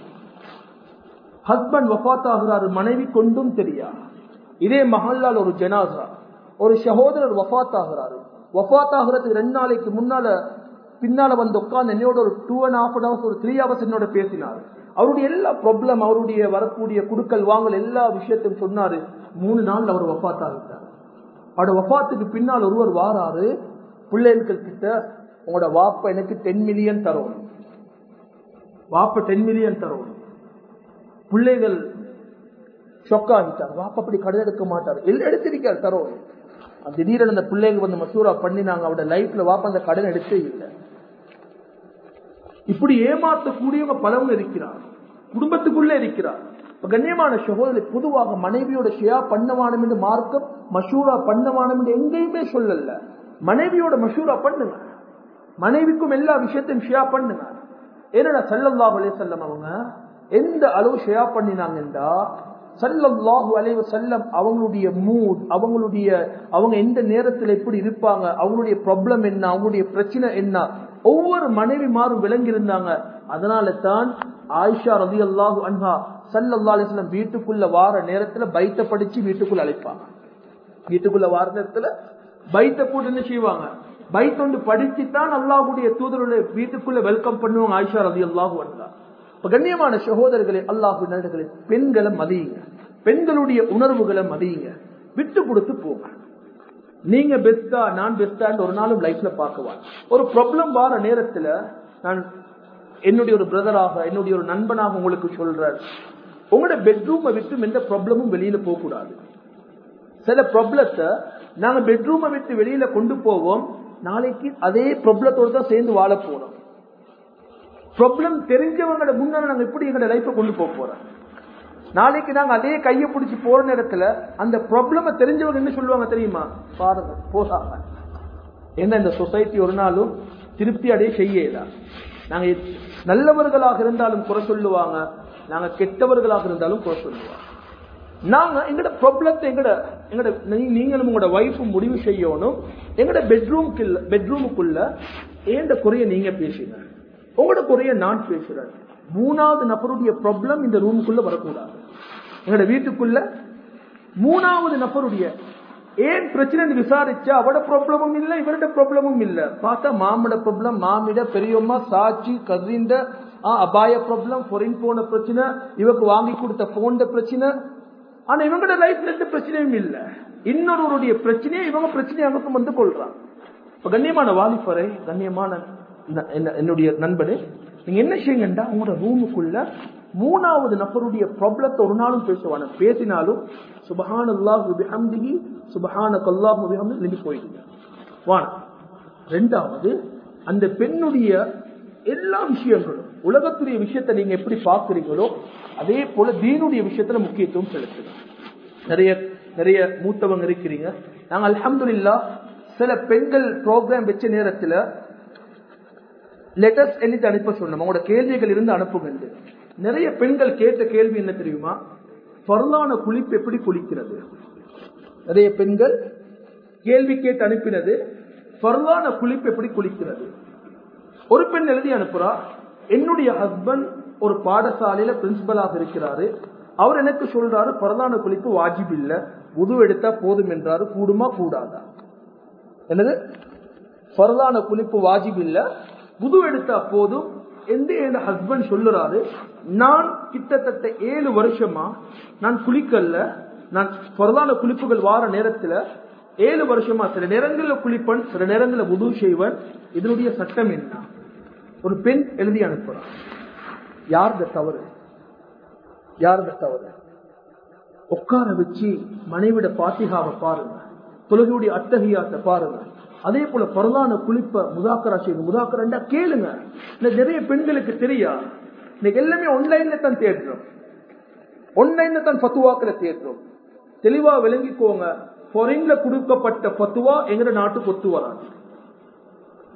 ஹஸ்பண்ட் வஃத் ஆகிறாரு மனைவி கொண்டும் தெரியா இதே மஹல்லால் ஒரு ஜனாசா ஒரு சகோதரர் வஃத் ஆகிறாரு வஃத் ஆகிறதுக்கு ரெண்டு நாளைக்கு முன்னால பின்னால வந்து உட்கார்ந்து என்னோட ஒரு டூ அண்ட் ஹாஃப் ஹவர்ஸ் ஒரு த்ரீ ஹவர்ஸ் என்னோட பேசினார் அவருடைய எல்லா ப்ராப்ளம் அவருடைய வரக்கூடிய குடுக்கல் வாங்கல் எல்லா விஷயத்தையும் சொன்னாரு மூணு நாள் அவர் வஃத் ஆகிட்டார் அவரோட வஃத்துக்கு பின்னால் ஒருவர் வாராரு பிள்ளைகள் கிட்ட உங்களோட வாப்ப எனக்கு டென் மில்லியன் தரும் வாப்ப டென் மில்லியன் தரும் பிள்ளைகள் ஷொக் ஆகிட்டார் வாப்ப அப்படி கடன் எடுக்க மாட்டார் எல்லாம் எடுத்திருக்கார் தரோம் திடீரென அந்த பிள்ளைங்க வந்து மசூரா பண்ணினாங்க அவட லைஃப்ல வாப்ப அந்த கடன் எடுத்தே இல்லை இப்படி ஏமாற்றக்கூடியவங்க பலவங்க இருக்கிறார் குடும்பத்துக்குள்ளே இருக்கிறார் கண்ணியமான சகோதரி பொதுவாக மனைவியோட ஷியா பண்ணவானம் என்று மார்க்கம் மஷூரா பண்ணவானம் என்று எங்கேயுமே சொல்லல மனைவியோட மஷூரா பண்ணுங்க மனைவிக்கும் எல்லா விஷயத்தையும் ஷியா பண்ணுங்க ஏன்னா சல்லல்லாஹ் அலே செல்லம் அவங்க எந்த அளவு ஷியா பண்ணினாங்கன்றா சல்லல்லாஹு அலைவ செல்லம் அவங்களுடைய மூட் அவங்களுடைய அவங்க எந்த நேரத்தில் எப்படி இருப்பாங்க அவங்களுடைய ப்ராப்ளம் என்ன அவங்களுடைய பிரச்சனை என்ன ஒவ்வொரு மனைவி மாறும் விளங்கி இருந்தாங்க அதனால தான் ஆயிஷா ரதி அல்லாஹு அன்ஹா சல்லல்லா அலிஸ்லாம் வீட்டுக்குள்ள வார நேரத்துல பைத்த படிச்சு வீட்டுக்குள்ள அழைப்பாங்க வீட்டுக்குள்ள வார நேரத்துல பைத்த போட்டு என்ன செய்வாங்க பைத்தொண்டு படிச்சு தான் அல்லாஹுடைய தூதருடைய வீட்டுக்குள்ள வெல்கம் பண்ணுவாங்க ஆயிஷா ரதி அல்லாஹு அன்ஹா இப்ப கண்ணியமான சகோதரர்களே அல்லாஹு நல்லர்களே பெண்களை மதியுங்க பெண்களுடைய உணர்வுகளை மதியுங்க விட்டு கொடுத்து போங்க நீங்க பெஸ்டா நான் பெஸ்டான்னு ஒரு நாளும் லைஃப்ல பார்க்குவான் ஒரு ப்ராப்ளம் வார நேரத்துல நான் என்னுடைய ஒரு பிரதராக என்னுடைய ஒரு நண்பனாக உங்களுக்கு சொல்றேன் உங்களோட பெட்ரூமை விட்டு எந்த ப்ராப்ளமும் வெளியில போக கூடாது சில ப்ராப்ளத்தை நாங்க பெட்ரூமை விட்டு வெளியில கொண்டு போவோம் நாளைக்கு அதே ப்ராப்ளத்தோட தான் சேர்ந்து வாழ போறோம் ப்ராப்ளம் தெரிஞ்சவங்களோட முன்னால நாங்க எப்படி எங்களோட லைஃபை கொண்டு போக போறோம் நாளைக்கு நாங்க அதே கையை பிடிச்சி போற நேரத்துல அந்த ப்ராப்ளம தெரிஞ்சவங்க என்ன சொல்லுவாங்க தெரியுமா பாருங்க போதாங்க என்ன இந்த சொசைட்டி ஒரு நாளும் திருப்தி அடைய செய்யல நாங்க நல்லவர்களாக இருந்தாலும் குறை சொல்லுவாங்க நாங்க கெட்டவர்களாக இருந்தாலும் குறை சொல்லுவாங்க நாங்க எங்கட ப்ராப்ளத்தை எங்கட எங்கட நீங்களும் உங்களோட ஒய்ஃபும் முடிவு செய்யணும் எங்கட பெட்ரூம்க்கு பெட்ரூமுக்குள்ள ஏண்ட குறைய நீங்க பேசுங்க உங்களோட குறைய நான் பேசுறேன் மூணாவது நபருடைய ப்ராப்ளம் இந்த ரூமுக்குள்ள வரக்கூடாது எங்களோட வீட்டுக்குள்ள மூணாவது நபருடைய ஏன் பிரச்சனை விசாரிச்சா அவட ப்ராப்ளமும் இல்ல இவரோட ப்ராப்ளமும் இல்ல பார்த்தா மாமோட ப்ராப்ளம் மாமிட பெரியம்மா சாட்சி கசிண்ட அபாய ப்ராப்ளம் பொரின் போன பிரச்சனை இவக்கு வாங்கி கொடுத்த போன் பிரச்சனை ஆனா இவங்களோட லைஃப்ல எந்த பிரச்சனையும் இல்ல இன்னொருவருடைய பிரச்சனையை இவங்க பிரச்சனையை அங்க வந்து கொள்றாங்க இப்ப கண்ணியமான வாலிபரை கண்ணியமான என்னுடைய நண்பனே நீங்க என்ன செய்யுங்கண்டா உங்களோட ரூமுக்குள்ள மூணாவது நபருடைய ப்ராப்ளத்தை ஒரு நாளும் பேசுவான பேசினாலும் சுபஹான் அல்லாஹ் பிஹம்திஹி சுபஹான கல்லாஹ் பிஹம்தி நின்று போயிடுங்க வான ரெண்டாவது அந்த பெண்ணுடைய எல்லா விஷயங்களும் உலகத்துடைய விஷயத்தை நீங்க எப்படி பார்க்கிறீங்களோ அதே போல தீனுடைய விஷயத்துல முக்கியத்துவம் செலுத்துங்க நிறைய நிறைய மூத்தவங்க இருக்கிறீங்க நாங்க அலமதுல்லா சில பெண்கள் ப்ரோக்ராம் வச்ச நேரத்துல லெட்டர்ஸ் எழுதி அனுப்ப சொன்னோம் உங்களோட கேள்விகள் இருந்து அனுப்புங்க நிறைய பெண்கள் கேட்ட கேள்வி என்ன தெரியுமா பரலான குளிப்பு எப்படி குளிக்கிறது நிறைய பெண்கள் கேள்வி கேட்டு அனுப்பினது பரலான குளிப்பு எப்படி குளிக்கிறது ஒரு பெண் எழுதி அனுப்புறா என்னுடைய ஹஸ்பண்ட் ஒரு பாடசாலையில பிரின்சிபலாக இருக்கிறாரு அவர் எனக்கு சொல்றாரு பரலான குளிப்பு வாஜிப் இல்ல உது எடுத்தா போதும் என்றாரு கூடுமா கூடாதா என்னது பரலான குளிப்பு வாஜிப் இல்ல புது எடுத்தா போதும் என்று என் ஹஸ்பண்ட் சொல்லுறாரு நான் கிட்டத்தட்ட ஏழு வருஷமா நான் குளிக்கல்ல நான் பிரதான குளிப்புகள் வார நேரத்துல ஏழு வருஷமா சில நேரங்களில் குளிப்பன் சில நேரங்களில் உது செய்வன் இதனுடைய சட்டம் என்ன ஒரு பெண் எழுதி அனுப்புறான் யார் தவறு யார் தவறு உட்கார வச்சு மனைவிட பாத்திகாவை பாருங்க தொழுகையுடைய அத்தகையாத்தை பாருங்க அதே போல பரலான குளிப்ப முதாக்கரா செய்யுங்க முதாக்கரா கேளுங்க நிறைய பெண்களுக்கு தெரியா இன்னைக்கு எல்லாமே ஆன்லைன்ல தான் தேடுறோம் ஆன்லைன்ல தான் பத்துவாக்களை தேடுறோம் தெளிவா விளங்கிக்கோங்க பொறைன்ல கொடுக்கப்பட்ட பத்துவா எங்க நாட்டுக்கு ஒத்து வராது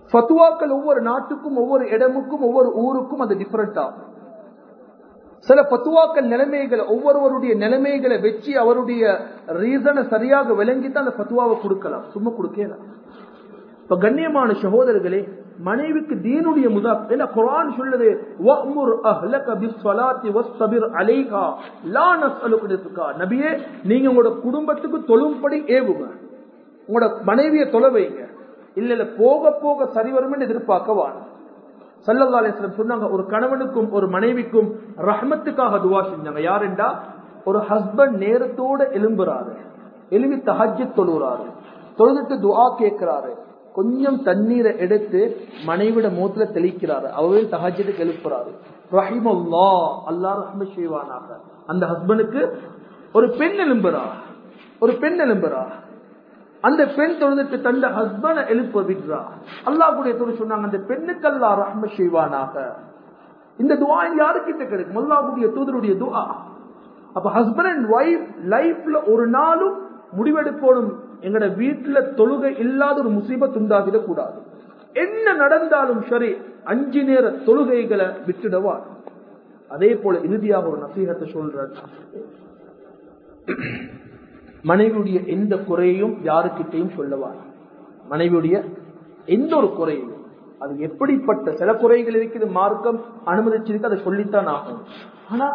ஃபத்துவாக்கள் ஒவ்வொரு நாட்டுக்கும் ஒவ்வொரு இடமுக்கும் ஒவ்வொரு ஊருக்கும் அது டிஃபரெண்ட் ஆகும் சில பத்துவாக்கள் நிலைமைகளை ஒவ்வொருவருடைய நிலைமைகளை வச்சு அவருடைய ரீசனை சரியாக விளங்கித்தான் அந்த பத்துவாவை கொடுக்கலாம் சும்மா கொடுக்கலாம் இப்ப கண்ணியமான சகோதரர்களே மனைவிக்கு தீனுடைய முதா என்ன குரான் சொல்லுது வஅ்முர் அஹ்லக பிஸ்ஸலாத்தி வஸ்தபிர் அலைஹா லா நஸ்அலுக ரிஸ்கா நபியே நீங்க உங்களோட குடும்பத்துக்கு தொழும்படி ஏவுங்க உங்களோட மனைவியை தொலை வைங்க இல்ல இல்ல போக போக சரி வரும்னு எதிர்பார்க்க வாங்க சல்லல்லா அலிஸ்லம் சொன்னாங்க ஒரு கணவனுக்கும் ஒரு மனைவிக்கும் ரஹ்மத்துக்காக துவா செஞ்சாங்க யாருண்டா ஒரு ஹஸ்பண்ட் நேரத்தோட எலும்புறாரு எலும்பி தஹஜ் தொழுறாரு தொழுதுட்டு துவா கேட்கிறாரு கொஞ்சம் தண்ணீரை எடுத்து மனைவிட மூத்துல தெளிக்கிறாரு அவவே தஹஜத்துக்கு எழுப்புறாரு ரஹிமல்லா அல்லா ரஹ்ம செய்வானாக அந்த ஹஸ்பண்டுக்கு ஒரு பெண் எலும்புறா ஒரு பெண் எலும்புறா அந்த பெண் தொழுதுட்டு தந்த ஹஸ்பண்ட எழுப்ப விடுறா அல்லாஹ் கூட தொழு சொன்னாங்க அந்த பெண்ணுக்கு அல்லா ரஹ்ம செய்வானாக இந்த துவா யாருக்கிட்ட கிடைக்கும் அல்லாஹுடைய தூதருடைய துவா அப்ப ஹஸ்பண்ட் அண்ட் ஒய்ஃப் லைஃப்ல ஒரு நாளும் முடிவெடுக்கணும் எங்கட வீட்டுல தொழுகை இல்லாத ஒரு முசீபத் உண்டாகிட கூடாது என்ன நடந்தாலும் சரி அஞ்சு நேர தொழுகைகளை விட்டுடவா அதே போல இறுதியாக ஒரு நசீகத்தை சொல்ற மனைவியுடைய எந்த குறையையும் யாருக்கிட்டையும் சொல்லவா மனைவியுடைய எந்த ஒரு குறையும் அது எப்படிப்பட்ட சில குறைகள் இருக்குது மார்க்கம் அனுமதிச்சிருக்கு அதை சொல்லித்தான் ஆகும் ஆனா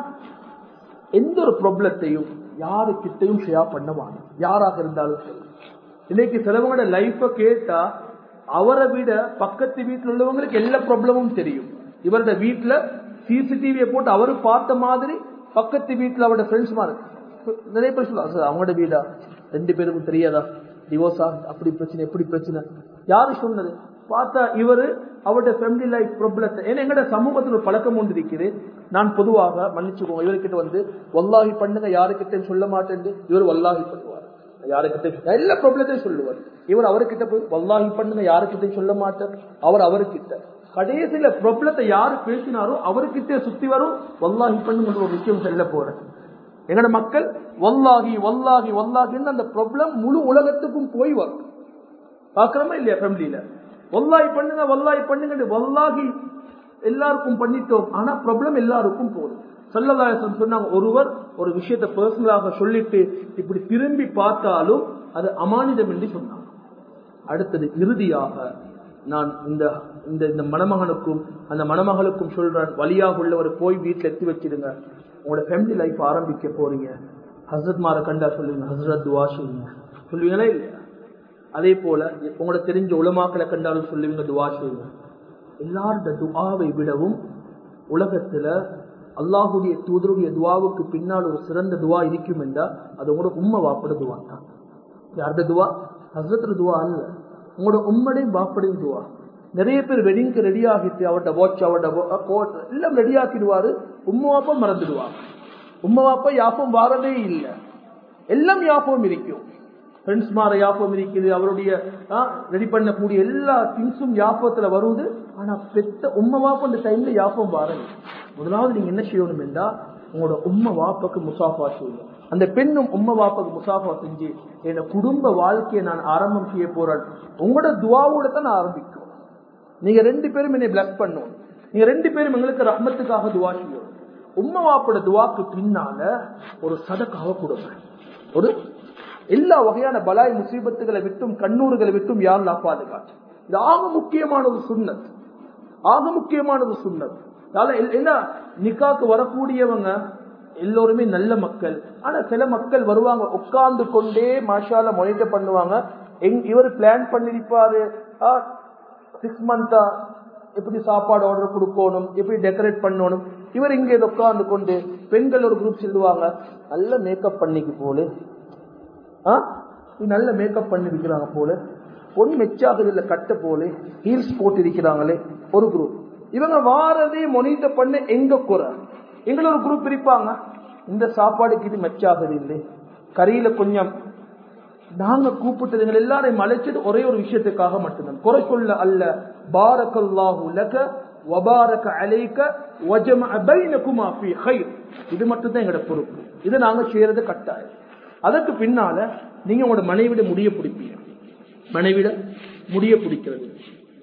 எந்த ஒரு ப்ராப்ளத்தையும் யாருக்கிட்டையும் ஷேர் பண்ணவாங்க யாராக இருந்தாலும் சரி இன்னைக்கு சிலவங்களோட லைஃப கேட்டா அவரை விட பக்கத்து வீட்டுல உள்ளவங்களுக்கு எல்லா ப்ராப்ளமும் தெரியும் இவரோட வீட்டுல சிசிடிவியை போட்டு அவரு பார்த்த மாதிரி பக்கத்து வீட்டுல அவரோட ஃப்ரெண்ட்ஸ் மாதிரி நிறைய பேர் சொல்லுவாங்க சார் அவங்களோட வீடா ரெண்டு பேருக்கும் தெரியாதா டிவோர்ஸா அப்படி பிரச்சனை எப்படி பிரச்சனை யாரு சொன்னது பார்த்தா இவரு அவருடைய ஃபேமிலி லைஃப் ப்ராப்ளத்தை ஏன்னா எங்கட சமூகத்தில் ஒரு பழக்கம் ஒன்று இருக்குது நான் பொதுவாக மன்னிச்சுக்கோங்க இவர்கிட்ட வந்து வல்லாஹி பண்ணுங்க யாருக்கிட்ட சொல்ல மாட்டேன் இவர் வல்லாஹி பண்ணுவார் யாருக்கிட்ட எல்லா ப்ராப்ளத்தையும் சொல்லுவார் இவர் அவர்கிட்ட போய் வல்லாஹி பண்ணுங்க யாருக்கிட்ட சொல்ல மாட்டார் அவர் அவர்கிட்ட கடைசியில ப்ராப்ளத்தை யாரு பேசினாரோ அவர்கிட்ட சுத்தி வரும் வல்லாஹி பண்ணுங்க ஒரு விஷயம் சொல்ல போறேன் எங்கட மக்கள் வல்லாகி வல்லாகி வல்லாகின்னு அந்த ப்ராப்ளம் முழு உலகத்துக்கும் போய் வரும் பாக்குறோமா இல்லையா ஃபேமிலியில வல்லாய் பண்ணுங்க வல்லாய் பண்ணுங்க வல்லாகி எல்லாருக்கும் பண்ணிட்டோம் ஆனா ப்ராப்ளம் எல்லாருக்கும் போதும் சொல்லலாசன் சொன்னாங்க ஒருவர் ஒரு விஷயத்தை பர்சனலாக சொல்லிட்டு இப்படி திரும்பி பார்த்தாலும் அது அமானிதம் என்று சொன்னாங்க அடுத்தது இறுதியாக நான் இந்த இந்த இந்த மணமகனுக்கும் அந்த மணமகளுக்கும் சொல்றேன் வழியாக உள்ளவர் போய் வீட்டில் எத்தி வச்சிடுங்க உங்களோட ஃபேமிலி லைஃப் ஆரம்பிக்க போறீங்க ஹசரத் மார கண்டா சொல்லுவீங்க ஹசரத் துவா சொல்லுங்க சொல்லுவீங்களா இல்லையா அதே போல உங்களோட தெரிஞ்ச உலமாக்களை கண்டாலும் சொல்லுவீங்க துவா செய்யுங்க எல்லாரோட துவாவை விடவும் உலகத்துல அல்லாஹுடைய தூதருடைய துவாவுக்கு பின்னால் ஒரு சிறந்த துவா இருக்கும் என்றா அது உங்களோட உண்மை வாப்பட துவா தான் யாரோட துவா ஹசரத்துல துவா அல்ல உங்களோட உம்மடையும் வாப்படையும் துவா நிறைய பேர் வெட்டிங்க்கு ரெடி ஆகிட்டு அவர்கிட்ட வாட்ச் அவர்கிட்ட கோட் எல்லாம் ரெடி ஆக்கிடுவாரு உம்மா வாப்பா மறந்துடுவாங்க உம்மா வாப்பா யாப்பம் வாரதே இல்லை எல்லாம் யாப்பம் இருக்கும் ஃப்ரெண்ட்ஸ் மாற யாப்பம் இருக்குது அவருடைய ரெடி பண்ணக்கூடிய எல்லா திங்ஸும் யாப்பத்துல வருது ஆனா பெத்த உம்மை வாப்ப அந்த டைம்ல யாப்பம் வாரது முதலாவது நீங்க என்ன செய்யணும் என்றா உங்களோட உம்மை வாப்பக்கு முசாஃபா செய்யணும் அந்த பெண்ணும் உம்மை வாப்பக்கு முசாஃபா செஞ்சு என் குடும்ப வாழ்க்கையை நான் ஆரம்பம் செய்ய போறேன் உங்களோட துவாவோட தான் நான் ஆரம்பிக்கும் நீங்க ரெண்டு பேரும் என்னை பிளஸ் பண்ணும் நீங்க ரெண்டு பேரும் எங்களுக்கு ரஹ்மத்துக்காக துவா செய்யும் உம்மை வாப்போட துவாக்கு பின்னால ஒரு சதக்காக கொடுங்க ஒரு எல்லா வகையான பலாய் முசீபத்துகளை விட்டும் கண்ணூறுகளை விட்டும் யாரெல்லாம் பாதுகாத்து இது ஆக முக்கியமான ஒரு சுண்ணத் ஆக முக்கியமான ஒரு சுண்ணத் என்ன நிக்காக்கு வரக்கூடியவங்க எல்லோருமே நல்ல மக்கள் ஆனா சில மக்கள் வருவாங்க உட்கார்ந்து கொண்டே மாஷால மொனிட்டர் பண்ணுவாங்க இவர் பிளான் பண்ணிருப்பாரு சிக்ஸ் மந்தா எப்படி சாப்பாடு ஆர்டர் கொடுக்கணும் எப்படி டெக்கரேட் பண்ணணும் இவர் இங்கே உட்கார்ந்து கொண்டு பெண்கள் ஒரு குரூப் சொல்லுவாங்க நல்ல மேக்கப் பண்ணிக்கு போல நல்ல மேக்கப் பண்ணி இருக்கிறாங்க போல பொன் மெச்சாகுது இல்ல கட்ட போல ஹீல்ஸ் போட்டு இருக்கிறாங்களே ஒரு குரூப் இவங்க வாரதே மொனிட்டர் பண்ண எங்க குறை எங்களை ஒரு குரூப் இருப்பாங்க இந்த சாப்பாடுக்கு இது மெச்சாகுது இல்லை கறியில கொஞ்சம் நாங்க கூப்பிட்டது எங்களை எல்லாரையும் அழைச்சது ஒரே ஒரு விஷயத்துக்காக மட்டும்தான் குறை சொல்ல அல்ல பாரக்கல்லாஹு லக வபாரக அலைக்க வஜம பைனகுமா ஃபீ கைர் இது மட்டும் தான் எங்களோட பொறுப்பு இதை நாங்க செய்யறது கட்டாயம் அதற்கு பின்னால நீங்க உங்களோட மனைவிட முடிய பிடிப்பீங்க மனைவிட முடிய பிடிக்கிறது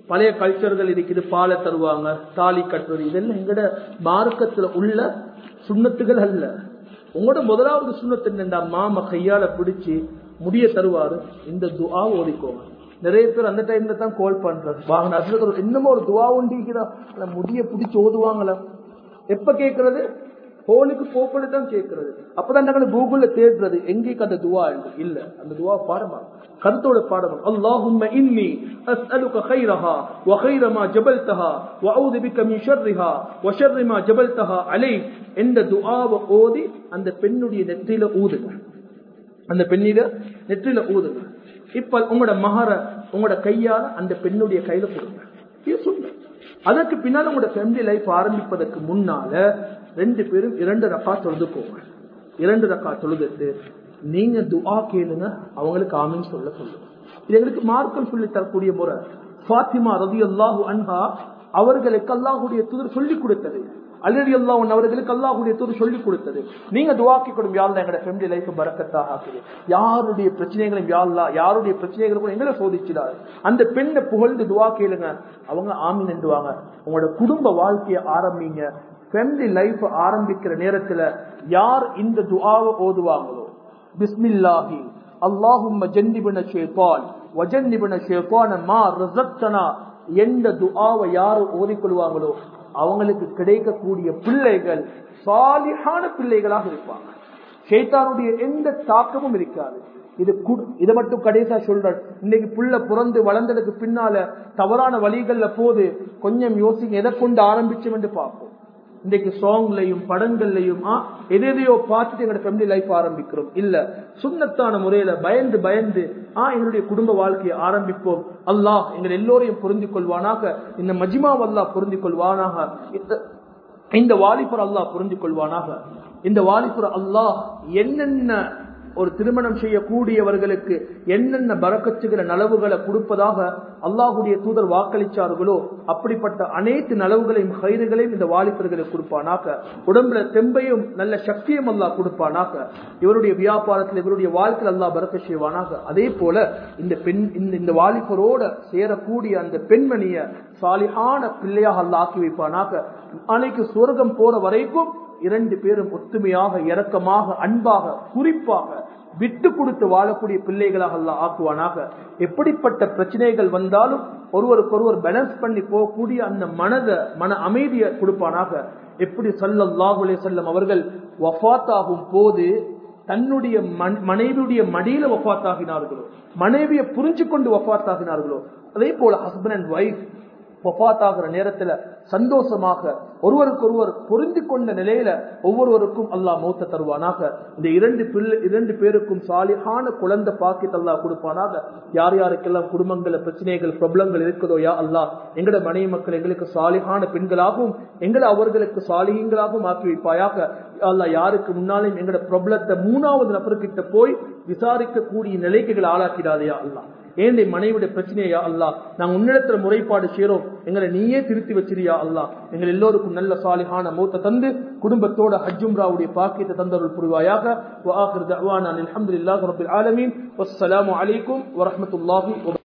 பழைய கல்ச்சர்கள் இருக்குது பாலை தருவாங்க தாலி கட்டுறது இதெல்லாம் எங்கட மார்க்கத்துல உள்ள சுண்ணத்துகள் அல்ல உங்களோட முதலாவது சுண்ணத்து என்னண்டா மாம கையால பிடிச்சு முடிய தருவாரு இந்த துஆ ஓடிக்கோங்க நிறைய பேர் அந்த டைம்ல தான் கால் பண்றாரு வாங்க அதுல இன்னமும் ஒரு துவா உண்டிக்கிறா முடிய பிடிச்சு ஓதுவாங்களா எப்ப கேட்கறது ஹோலுக்கு போக்கொண்டு தான் கேட்கறது அப்பதான் நாங்கள் கூகுள்ல தேடுறது எங்கேக்கு அந்த துவா என்று இல்ல அந்த துவா பாடமா கருத்தோட பாடமா அல்லாஹும்ம இன்னி அஸ்அலுக கைரஹா வ கைர மா ஜபல்தஹா வ அஊது பிக மின் ஷர்ரிஹா வ ஷர்ரி மா ஜபல்தஹா அலை என்ற துஆவை ஓதி அந்த பெண்ணுடைய நெற்றியில ஊதுங்க அந்த பெண்ணில நெற்றியில ஊதுங்க இப்ப உங்களோட மகர உங்களோட கையால அந்த பெண்ணுடைய கையில கொடுங்க இது சுண்ணத். அதற்கு பின்னால் உங்களோட ஃபேமிலி லைஃப் ஆரம்பிப்பதற்கு முன்னால ரெண்டு பேரும் இரண்டு ரக்கா தொழுதுக்கோங்க இரண்டு ரக்கா தொழுதுட்டு நீங்க துஆ கேளுங்க அவங்களுக்கு ஆமீன் சொல்ல சொல்லுங்க இது எங்களுக்கு மார்க்கம் சொல்லி தரக்கூடிய முறை ஃபாத்திமா ரதி அல்லாஹு அன்ஹா அவர்களுக்கு அல்லாஹுடைய தூதர் சொல்லி கொடுத்தது அலரி அல்லாஹ் அவர்களுக்கு அல்லாஹுடைய தூதர் சொல்லி கொடுத்தது நீங்க துவாக்கி கொடுங்க யாழ்ல எங்களோட ஃபேமிலி லைஃப் பறக்கத்தாக ஆக்குது யாருடைய பிரச்சனைகளையும் யாழ்லா யாருடைய பிரச்சனைகளுக்கும் எங்களை சோதிச்சிடாது அந்த பெண்ணை புகழ்ந்து துவா கேளுங்க அவங்க ஆமீன் என்றுவாங்க உங்களோட குடும்ப வாழ்க்கையை ஆரம்பிங்க ஃபேமிலி லைஃப் ஆரம்பிக்கிற நேரத்துல யார் இந்த துஆவை ஓதுவாங்களோ பிஸ்மில்லாஹி அல்லாஹும்ம ஜன்னிபன ஷைத்தான் வஜன்னிபன ஷைத்தான மா ரஸக்தனா என்ற துஆவை யார் ஓதிக்கொள்வாங்களோ அவங்களுக்கு கிடைக்கக்கூடிய பிள்ளைகள் சாலிஹான பிள்ளைகளாக இருப்பாங்க ஷைத்தானுடைய எந்த தாக்கமும் இருக்காது இது கு- இதை மட்டும் கடைசியா சொல்றேன் இன்னைக்கு புள்ள பிறந்து வளர்ந்ததுக்கு பின்னால தவறான வழிகள்ல போது கொஞ்சம் யோசிங்க எதை கொண்டு ஆரம்பிச்சோம் என்று பார்ப்போம் இன்றைக்கு சாங்லையும் படங்கள்லையும் ஆ, எது எதையோ பார்த்துட்டு எங்களோட ஃபேமிலி லைஃப் ஆரம்பிக்கிறோம் இல்ல சுண்ணத்தான முறையில பயந்து பயந்து ஆ எங்களுடைய குடும்ப வாழ்க்கையை ஆரம்பிப்போம் அல்லாஹ் எங்கள் எல்லோரையும் பொருந்திக் கொள்வானாக இந்த மஜிமா அல்லாஹ் பொருந்திக் கொள்வானாக இந்த- இந்த வாலிபர் அல்லாஹ் புரிந்து கொள்வானாக இந்த வாலிபர் அல்லாஹ் என்னென்ன ஒரு திருமணம் செய்யக்கூடியவர்களுக்கு என்னென்ன பறக்கச்சுகிற நலவுகளை கொடுப்பதாக அல்லாஹுடைய தூதர் வாக்களிச்சார்களோ அப்படிப்பட்ட அனைத்து நலவுகளையும் கயிறுகளையும் இந்த வாலிபர்களுக்கு கொடுப்பானாக உடம்புல தெம்பையும் நல்ல சக்தியும் அல்லாஹ் கொடுப்பானாக இவருடைய வியாபாரத்தில் இவருடைய வாழ்க்கையில் அல்லாஹ் பறக்க செய்வானாக அதே போல இந்த பெண் இந்த இந்த வாலிபரோட சேரக்கூடிய அந்த பெண்மணிய சாலிஹான பிள்ளையாக அல்லாஹ் ஆக்கி வைப்பானாக நாளைக்கு சுவர்க்கம் போற வரைக்கும் இரண்டு பேரும் ஒத்துமையாக இரக்கமாக அன்பாக குறிப்பாக விட்டு கொடுத்து வாழக்கூடிய பிள்ளைகளாக அல்லாஹ் ஆக்குவானாக எப்படிப்பட்ட பிரச்சனைகள் வந்தாலும் ஒருவருக்கொருவர் பேலன்ஸ் பண்ணி போகக்கூடிய அந்த மனத மன அமைதியை கொடுப்பானாக எப்படி சல்லல்லாஹு அலைஹி வஸல்லம் அவர்கள் வஃபாத்தாகும் போது தன்னுடைய மன்- மனைவியுடைய மடியில வஃபாத்தாகினார்களோ மனைவியை புரிஞ்சு கொண்டு வஃபாத்தாகினார்களோ அதே போல ஹஸ்பண்ட் அண்ட் ஒய்ஃப் வஃபாத்தாகிற நேரத்துல சந்தோஷமாக ஒருவருக்கொருவர் பொருந்தி கொண்ட நிலையில ஒவ்வொருவருக்கும் அல்லாஹ் மௌத்த தருவானாக இந்த இரண்டு பிள்ளை இரண்டு பேருக்கும் சாலிஹான குழந்தை பாக்கித் அல்லாஹ் கொடுப்பானாக யார் யாருக்கெல்லாம் குடும்பங்கள பிரச்சனைகள் பிரபலங்கள் இருக்குதோ யா அல்லாஹ் எங்கட மனைவி மக்கள் எங்களுக்கு சாலிஹான பெண்களாகவும் எங்களை அவர்களுக்கு சாலிகங்களாகவும் ஆக்கி வைப்பாயாக யா அல்லாஹ் யாருக்கு முன்னாலும் எங்கட பிரபலத்தை மூணாவது நபர்கிட்ட போய் விசாரிக்க கூடிய நிலைக்கு எங்களை ஆளாக்கிடாதையா அல்லாஹ் ஏன் மனைவியுடைய பிரச்சனையா அல்லாஹ் நாங்க உன்னிடத்துல முறைப்பாடு செய்றோம் எங்களை நீயே திருத்தி வச்சிரியா அல்லாஹ் எங்கள் எல்லோருக்கும் நல்ல சாலிஹான மூத்த தந்து குடும்பத்தோட ஹஜ்ஜும்ராவுடைய பாக்கியத்தை தந்தருள் புரிவாயாக வஆகிர் தஅவானா அல்ஹம்துலில்லாஹி ரப்பில் ஆலமீன் வஸ்ஸலாமு அலைக்கும் வரஹ்மத்துல்லாஹி வபரகாத்துஹு